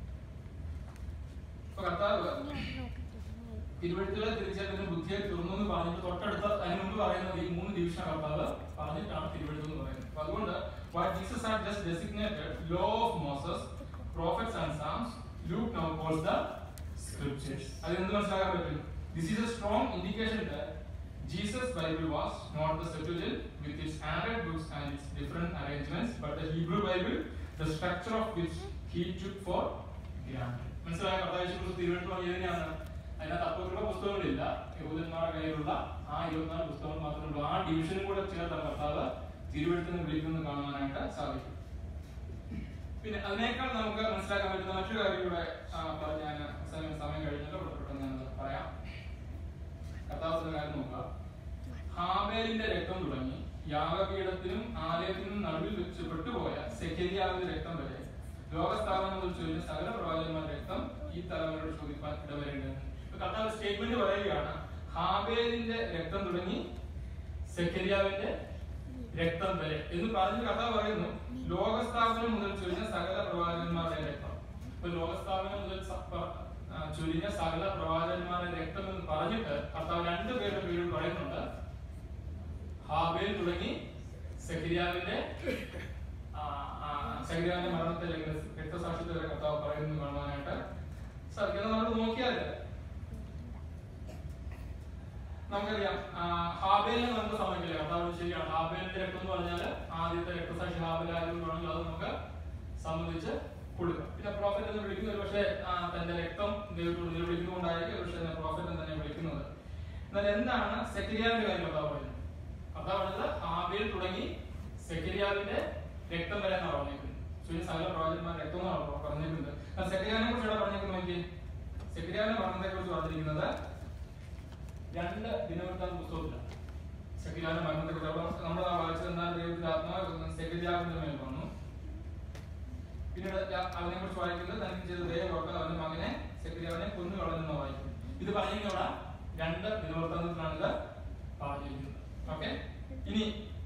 അപ്പൊ കർത്താവ് തിരുവഴുത്തുകളെ തിരിച്ചറിഞ്ഞ ബുദ്ധിയെ തുറന്നു എന്ന് പറഞ്ഞിട്ട് തൊട്ടടുത്ത അതിന് മുമ്പ് പറയുന്നത് ഈ മൂന്ന് ഡിവിഷൻ കർത്താവ് പറഞ്ഞിട്ടാണ് തിരുവഴുത്ത് എന്ന് പറയുന്നത് അപ്പൊ അതുകൊണ്ട് what Jesus had just designated law of Moses prophets and Psalms Luke now calls the scriptures. അത് എന്ത് മനസ്സിലാക്കാൻ പറ്റും this is a strong indication that Jesus Bible was not the Septuagint with its added books and its different arrangements but the Hebrew Bible the structure of which he took for grand മനസ്സിലായ കഥാവിശ്വസ് തിരുവനന്തപുരം ഏതിനാണ് അതിനകത്ത് അപ്പുറത്തുള്ള പുസ്തകങ്ങളില്ല യഹൂദന്മാരുടെ കയ്യിലുള്ള ആ ഇരുപത്തിനാല് പുസ്തകങ്ങൾ മാത്രമേ ഉള്ളൂ ആ ഡിവിഷനും കൂടെ ചേർത്ത കർത്താവ് തിരുവഴുത്തിന് വിളിക്കുന്നത് കാണുവാനായിട്ട് സാധിക്കും പിന്നെ അതിനേക്കാൾ നമുക്ക് മനസ്സിലാക്കാൻ പറ്റുന്ന മറ്റൊരു കാര്യം കൂടെ ആ, പറഞ്ഞ് ഞാൻ സമയം സമയം കഴിഞ്ഞല്ലോ ഇവിടെ പെട്ടെന്ന് ഞാൻ പറയാം കർത്താവിന്റെ കാര്യം നോക്കുക ഹാബേലിന്റെ രക്തം തുടങ്ങി യാഗപീഠത്തിനും ആലയത്തിനും നടുവിൽ വെച്ച് പെട്ടുപോയ സെഖരിയാവിന്റെ രക്തം വരെ ലോകസ്ഥാപനം മുതൽ ചൊല്ലിയ സകല പ്രവാചകന്മാരുടെ രക്തം ഈ തലമുറയോട് ചോദിക്കാൻ ഇടവരേണ്ടത് ഇപ്പൊ കർത്താവ് സ്റ്റേറ്റ്മെന്റ് പറയുകയാണ് ഹാബേലിന്റെ രക്തം തുടങ്ങി സെഖരിയാവിന്റെ രക്തം വരെ എന്ന് പറഞ്ഞ് കഥ പറയുന്നു ലോകസ്ഥാപനം മുതൽ ചൊരിഞ്ഞ സകല പ്രവാചകന്മാരുടെ രക്തം ഇപ്പൊ ലോകസ്ഥാപനം മുതൽ സ- പ- ആ, ചൊരിഞ്ഞ സകല പ്രവാചകന്മാരുടെ രക്തം എന്ന് പറഞ്ഞിട്ട് കർത്താവ് രണ്ടു പേരുടെ പേരും പറയുന്നുണ്ട് ഹാബേൽ തുടങ്ങി സെക്രിയാവിന്റെ ആ, ആ, സെക്രിയാവിന്റെ മരണത്തെ അല്ലെങ്കിൽ രക്തസാക്ഷ്യത്തെ വരെ കർത്താവ് പറയുന്നു കാണുവാനായിട്ട് സാധിക്കും നമ്മൾ നോക്കിയാൽ നമുക്കറിയാം ആ, ഹാബേലിനെ നമുക്ക് സമ്മതിക്കില്ല കർത്താവ് ശരിയാണ് ഹാബേലിന്റെ രക്തം എന്ന് പറഞ്ഞാൽ ആദ്യത്തെ രക്തസാക്ഷി ഹാബേലായതുകൊണ്ടാണെങ്കിൽ അത് നമുക്ക് സമ്മതിച്ച് കൊടുക്കാം പിന്നെ പ്രോഫറ്റ് എന്ന് വിളിക്കുന്നത് പക്ഷേ തന്റെ രക്തം ദൈവത്തോട് നിലവിളിക്കുന്നതുകൊണ്ടായിരിക്കും പക്ഷേ തന്നെ പ്രോഫറ്റ് എന്ന് തന്നെ വിളിക്കുന്നത് എന്നാൽ എന്താണ് സെക്രിയാവിന്റെ കാര്യം കർത്താവ് പറയുന്നത് കർത്താവ് പറഞ്ഞത് ഹാബേൽ തുടങ്ങി സെക്രിയാവിന്റെ രക്തം വരെ എന്നാണ് പറഞ്ഞിരിക്കുന്നത് ശരി സകല പ്രവാചകന്മാർ രക്തം എന്നാണ് പറഞ്ഞിരിക്കുന്നത് എന്നാൽ സെക്രിയാവിനെ കുറിച്ച് ഇവിടെ പറഞ്ഞിരിക്കുന്നത് നോക്കി സെക്രിയാവിന്റെ മരണത്തെ കുറിച്ച് പറഞ്ഞിരിക്കുന്നത് രണ്ട് ദിനവൃത്താന്ത പുസ്തകത്തിലാണ് സെക്രിയാവിന്റെ മരണത്തെ കുറിച്ച് അവിടെ നമ്മൾ വായിച്ചത് എന്താണ് ദൈവത്തിന്റെ ആത്മാവ് സെക്രിയാവിന്റെ മേൽ വന്നു പിന്നീട് അവനെ കുറിച്ച് വായിക്കുന്നത് തനിക്ക് ചെയ്ത ദൈവം ഓർക്കാൻ അവന്റെ മകനെ സെക്രിയാവിനെ കൊന്നു കളഞ്ഞെന്ന് വായിക്കുന്നു ഇത് പറഞ്ഞിരിക്കുന്ന അവിടെ രണ്ട് ദിനവൃത്താന്തത്തിലാണ് ഇത് പറഞ്ഞിരിക്കുന്നത് ഓക്കെ ഇനി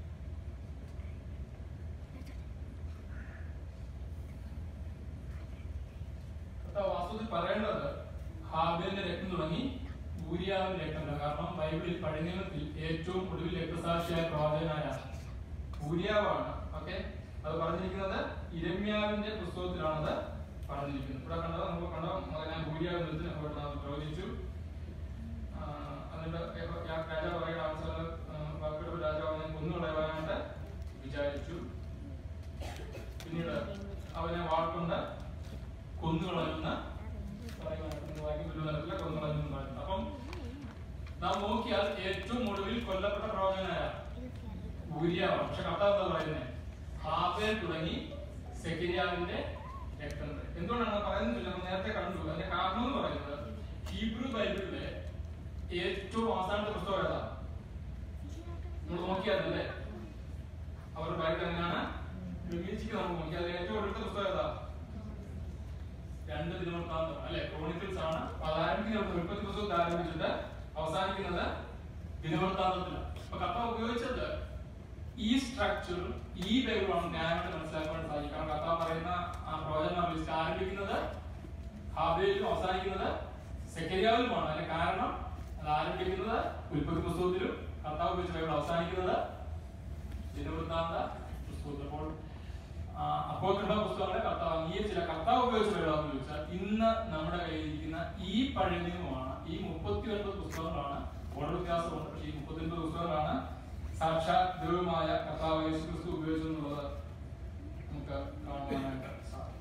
കർത്താവ് വാസ്തവത്തിൽ പറയേണ്ടത് ഹാബേലിന്റെ രക്തം തുടങ്ങി ഊരിയാവിന്റെ രക്തം കാരണം ബൈബിളിൽ പഴയ നിയമത്തിൽ ഏറ്റവും ഒടുവിൽ രക്തസാക്ഷിയായ പ്രവാചകനായാണ് ഊരിയാവാണ് ഓക്കെ അത് പറഞ്ഞിരിക്കുന്നത് ഇരമ്യാവിന്റെ പുസ്തകത്തിലാണ് അത് പറഞ്ഞിരിക്കുന്നത് ഇവിടെ കണ്ടത് നമുക്ക് കണ്ട മകനെ ഊരിയാവ് നിർത്തി അവിടെ നാം പ്രവചിച്ചു ആ, എന്നിട്ട് യഹോ- യാ- രാജാവ് പറയുന്ന അവസരം വാക്കെടുപ്പ് രാജാവ് അവനെ കൊന്നുകളയാനായിട്ട് വിചാരിച്ചു പിന്നീട് അവനെ വാൾക്കൊണ്ട് കൊന്നുകളയുന്ന പറയുവാനായിട്ട് വായിക്കുമ്പോൾ തരത്തില് കൊന്നുകളയുന്നു എന്ന് പറയുന്നു. അപ്പം നാം നോക്കിയാൽ ഏറ്റവും ഒടുവിൽ കൊല്ലപ്പെട്ട പ്രവചനായ ഊരിയാവാണ് പക്ഷെ കർത്താവ് എന്താ പറയുന്നത് ഹാബേൽ തുടങ്ങി സെക്കരിയാവിന്റെ രക്തം വരെ. എന്തുകൊണ്ടാണ് പറയുന്നില്ല നമ്മൾ നേരത്തെ കണ്ടു അതിന്റെ കാരണം എന്ന് പറയുന്നത് ഹീബ്രു ബൈബിളിലെ ഏറ്റവും അവസാനത്തെ പുസ്തകം ഏതാ നമ്മൾ നോക്കിയാലല്ലേ അവരുടെ ബൈബിൾ എങ്ങനെയാണ് ക്രമീകരിച്ചിട്ട് നമ്മൾ നോക്കിയാൽ അതിൽ ഏറ്റവും ഒടുവിലത്തെ പുസ്തകം ഏതാ രണ്ട് ദിനവൃത്താന്തം അല്ലെ ക്രോണിക്കിൾസ് ആണ് അപ്പൊ അത് ആരംഭിക്കുന്നത് ഉൽപ്പത്തി പുസ്തകത്തിൽ ആരംഭിച്ചിട്ട് അവസാനിക്കുന്നത് ദിനവൃത്താന്തത്തിലാണ് അപ്പൊ കപ്പ ഉപയോഗിച്ചത് ഈ സ്ട്രക്ചർ ഈ ബൈബിളാണ് ന്യായമായിട്ട് മനസ്സിലാക്കാൻ സാധിക്കും കാരണം കഥ പറയുന്ന ആ പ്രവചന ലിസ്റ്റ് ആരംഭിക്കുന്നത് ഹാബേലിലും അവസാനിക്കുന്നത് സെക്കരിയാവിലുമാണ് അതിന്റെ കാരണം അത് ആരംഭിക്കുന്നത് ഉൽപ്പത്തി പുസ്തകത്തിലും കർത്താവ് ഉപയോഗിച്ച ബൈബിൾ അവസാനിക്കുന്നത് ദിനവൃത്താന്ത പുസ്തകത്തിൽ അപ്പോൾ അപ്പോക്രിഫ പുസ്തകങ്ങളെ കർത്താവ് അംഗീകരിച്ചില്ല കർത്താവ് ഉപയോഗിച്ച ബൈബിളാന്ന് ചോദിച്ചാൽ ഇന്ന് നമ്മുടെ കയ്യിലിരിക്കുന്ന ഈ പഴയ നിയമമാണ് ഈ മുപ്പത്തി ഒൻപത് പുസ്തകങ്ങളാണ് ഓരോ വ്യത്യാസമുണ്ട് പക്ഷേ ഈ മുപ്പത്തി ഒൻപത് പുസ്തകങ്ങളാണ് സാക്ഷാത് ദൈവമായ കർത്താവ് യേശു ക്രിസ്തു ഉപയോഗിച്ചെന്നുള്ളത് നമുക്ക് കാണുവാനായിട്ട് സാധിക്കും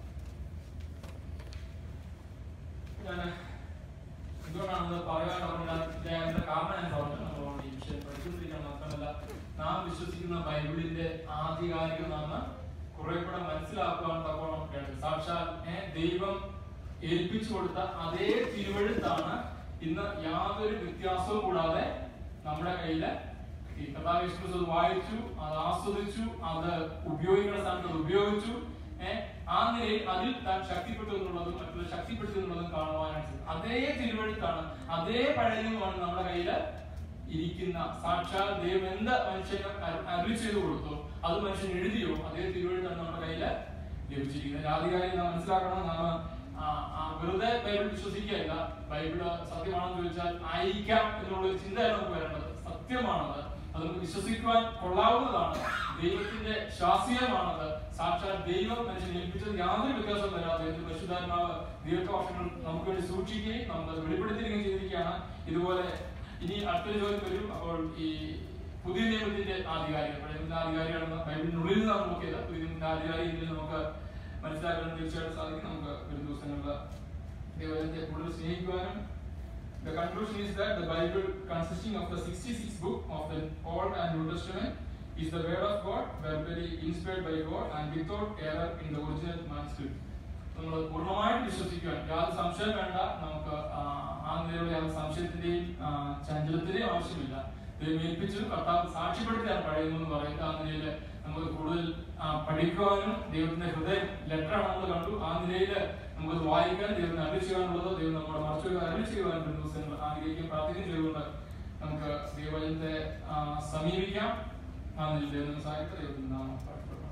ഞാൻ എന്തുകൊണ്ടാണ് പറയാൻ അതിന്റെ കാരണം ഞാൻ പറഞ്ഞു നമ്മളോട് ഈ വിഷയം പഠിച്ചുകൊണ്ടിരിക്കാൻ മാത്രമല്ല നാം വിശ്വസിക്കുന്ന ബൈബിളിന്റെ ആധികാരിക നാമ കുറെ കൂടെ മനസ്സിലാക്കുവാൻ തക്കോളം വേണ്ടത് സാക്ഷാൽ ഏ, ദൈവം ഏൽപ്പിച്ചു കൊടുത്ത അതേ തിരുവഴുത്താണ് ഇന്ന് യാതൊരു വ്യത്യാസവും കൂടാതെ നമ്മുടെ കയ്യില് ഈ കഥാ വിശ്വസ് അത് വായിച്ചു അത് ആസ്വദിച്ചു അത് ഉപയോഗിക്കുന്ന സ്ഥാനത്ത് അത് ഉപയോഗിച്ചു ഏഹ് ആ നിലയിൽ അതിൽ താൻ ശക്തിപ്പെട്ടു എന്നുള്ളതും മറ്റുള്ള ശക്തിപ്പെട്ടു എന്നുള്ളതും കാണുവാനായിട്ട് സാധിക്കും. അതേ തിരുവഴുത്താണ് അതേ പഴയമാണ് നമ്മുടെ കയ്യില് ഇരിക്കുന്ന സാക്ഷാൽ ദൈവം എന്ത് മനുഷ്യന് അരുളി ചെയ്തു കൊടുത്തോ അത് മനുഷ്യൻ എഴുതിയോ അതേ തിരുവഴുത്താണ് നമ്മുടെ കയ്യില് ലഭിച്ചിരിക്കുന്നത് ആദ്യകാര്യം നാം മനസ്സിലാക്കണം നാം ആ, ആ, വെറുതെ ബൈബിൾ വിശ്വസിക്കുകയല്ല ബൈബിള് സത്യമാണെന്ന് ചോദിച്ചാൽ ആയിരിക്കാം എന്നുള്ള ഒരു ചിന്തയാണ് നമുക്ക് വരേണ്ടത് സത്യമാണത് അത് നമുക്ക് വിശ്വസിക്കുവാൻ കൊള്ളാവുന്നതാണ് ദൈവത്തിന്റെ ശാസ്ത്രീയമാണത് സാക്ഷാൽ ദൈവം മനുഷ്യനെ ഏൽപ്പിച്ചത് യാതൊരു വ്യത്യാസവും വരാതെ ദൈവത്തിന്റെ പരിശുദ്ധാത്മാവ് ദീർഘവർഷങ്ങൾ നമുക്ക് വേണ്ടി സൂക്ഷിക്കുകയും നമുക്ക് വെളിപ്പെടുത്തുകയും ചെയ്തിരിക്കുകയാണ് ഇതുപോലെ ഇനി അടുത്തൊരു ചോദ്യം വരും അപ്പോൾ ഈ പുതിയ നിയമത്തിന്റെ ആധികാരികൾ പഴയ നിയമത്തിന്റെ ആധികാരികളെന്ന് ബൈബിളിനുള്ളിൽ നിന്നാണ് നോക്കിയത് പുതിയ നിയമത്തിന്റെ ആധികാരികളിൽ നമുക്ക് മനസ്സിലാക്കാൻ തീർച്ചയായിട്ടും സാധിക്കും നമുക്ക് വരും ദിവസങ്ങളിൽ ദൈവത്തെ കൂടുതൽ സ്നേഹിക്കുവാനും The conclusion is that the Bible, consisting of the 66 book of the Old and New Testament, is the word of God, verbally inspired by God and without error in the original manuscript. നമ്മൾ പൂർണ്ണമായിട്ട് വിശ്വസിക്കുവാൻ യാതൊരു സംശയം വേണ്ട നമുക്ക് ആ, ആ നിലയിലുള്ള യാതൊരു സംശയത്തിന്റെയും ആ, ചഞ്ചലത്തിന്റെയും ആവശ്യമില്ല ദൈവം ഏൽപ്പിച്ചു കർത്താവ് സാക്ഷ്യപ്പെടുത്തിയാണ് പഴയതെന്ന് പറയുന്നത് ആ നിലയിൽ നമുക്ക് കൂടുതൽ ആ, പഠിക്കുവാനും ദൈവത്തിന്റെ ഹൃദയം ലെറ്ററാണ് നമ്മൾ കണ്ടു ആ നിലയിൽ നമുക്ക് വായിക്കാൻ ദൈവത്തിന് അറിവ് ചെയ്യാനുള്ളത് ദൈവം നമ്മുടെ മറച്ചു അറിവ് ചെയ്യുവാൻ ഒരു ദിവസങ്ങൾ ആഗ്രഹിക്കുകയും പ്രാർത്ഥിക്കുകയും ചെയ്തുകൊണ്ട് നമുക്ക് ദൈവജനത്തെ ആ, സമീപിക്കാം ആ നിലയിൽ ദൈവം സഹായിക്കട്ടെ ദൈവത്തിന് നാമം പാട്ടുപാടും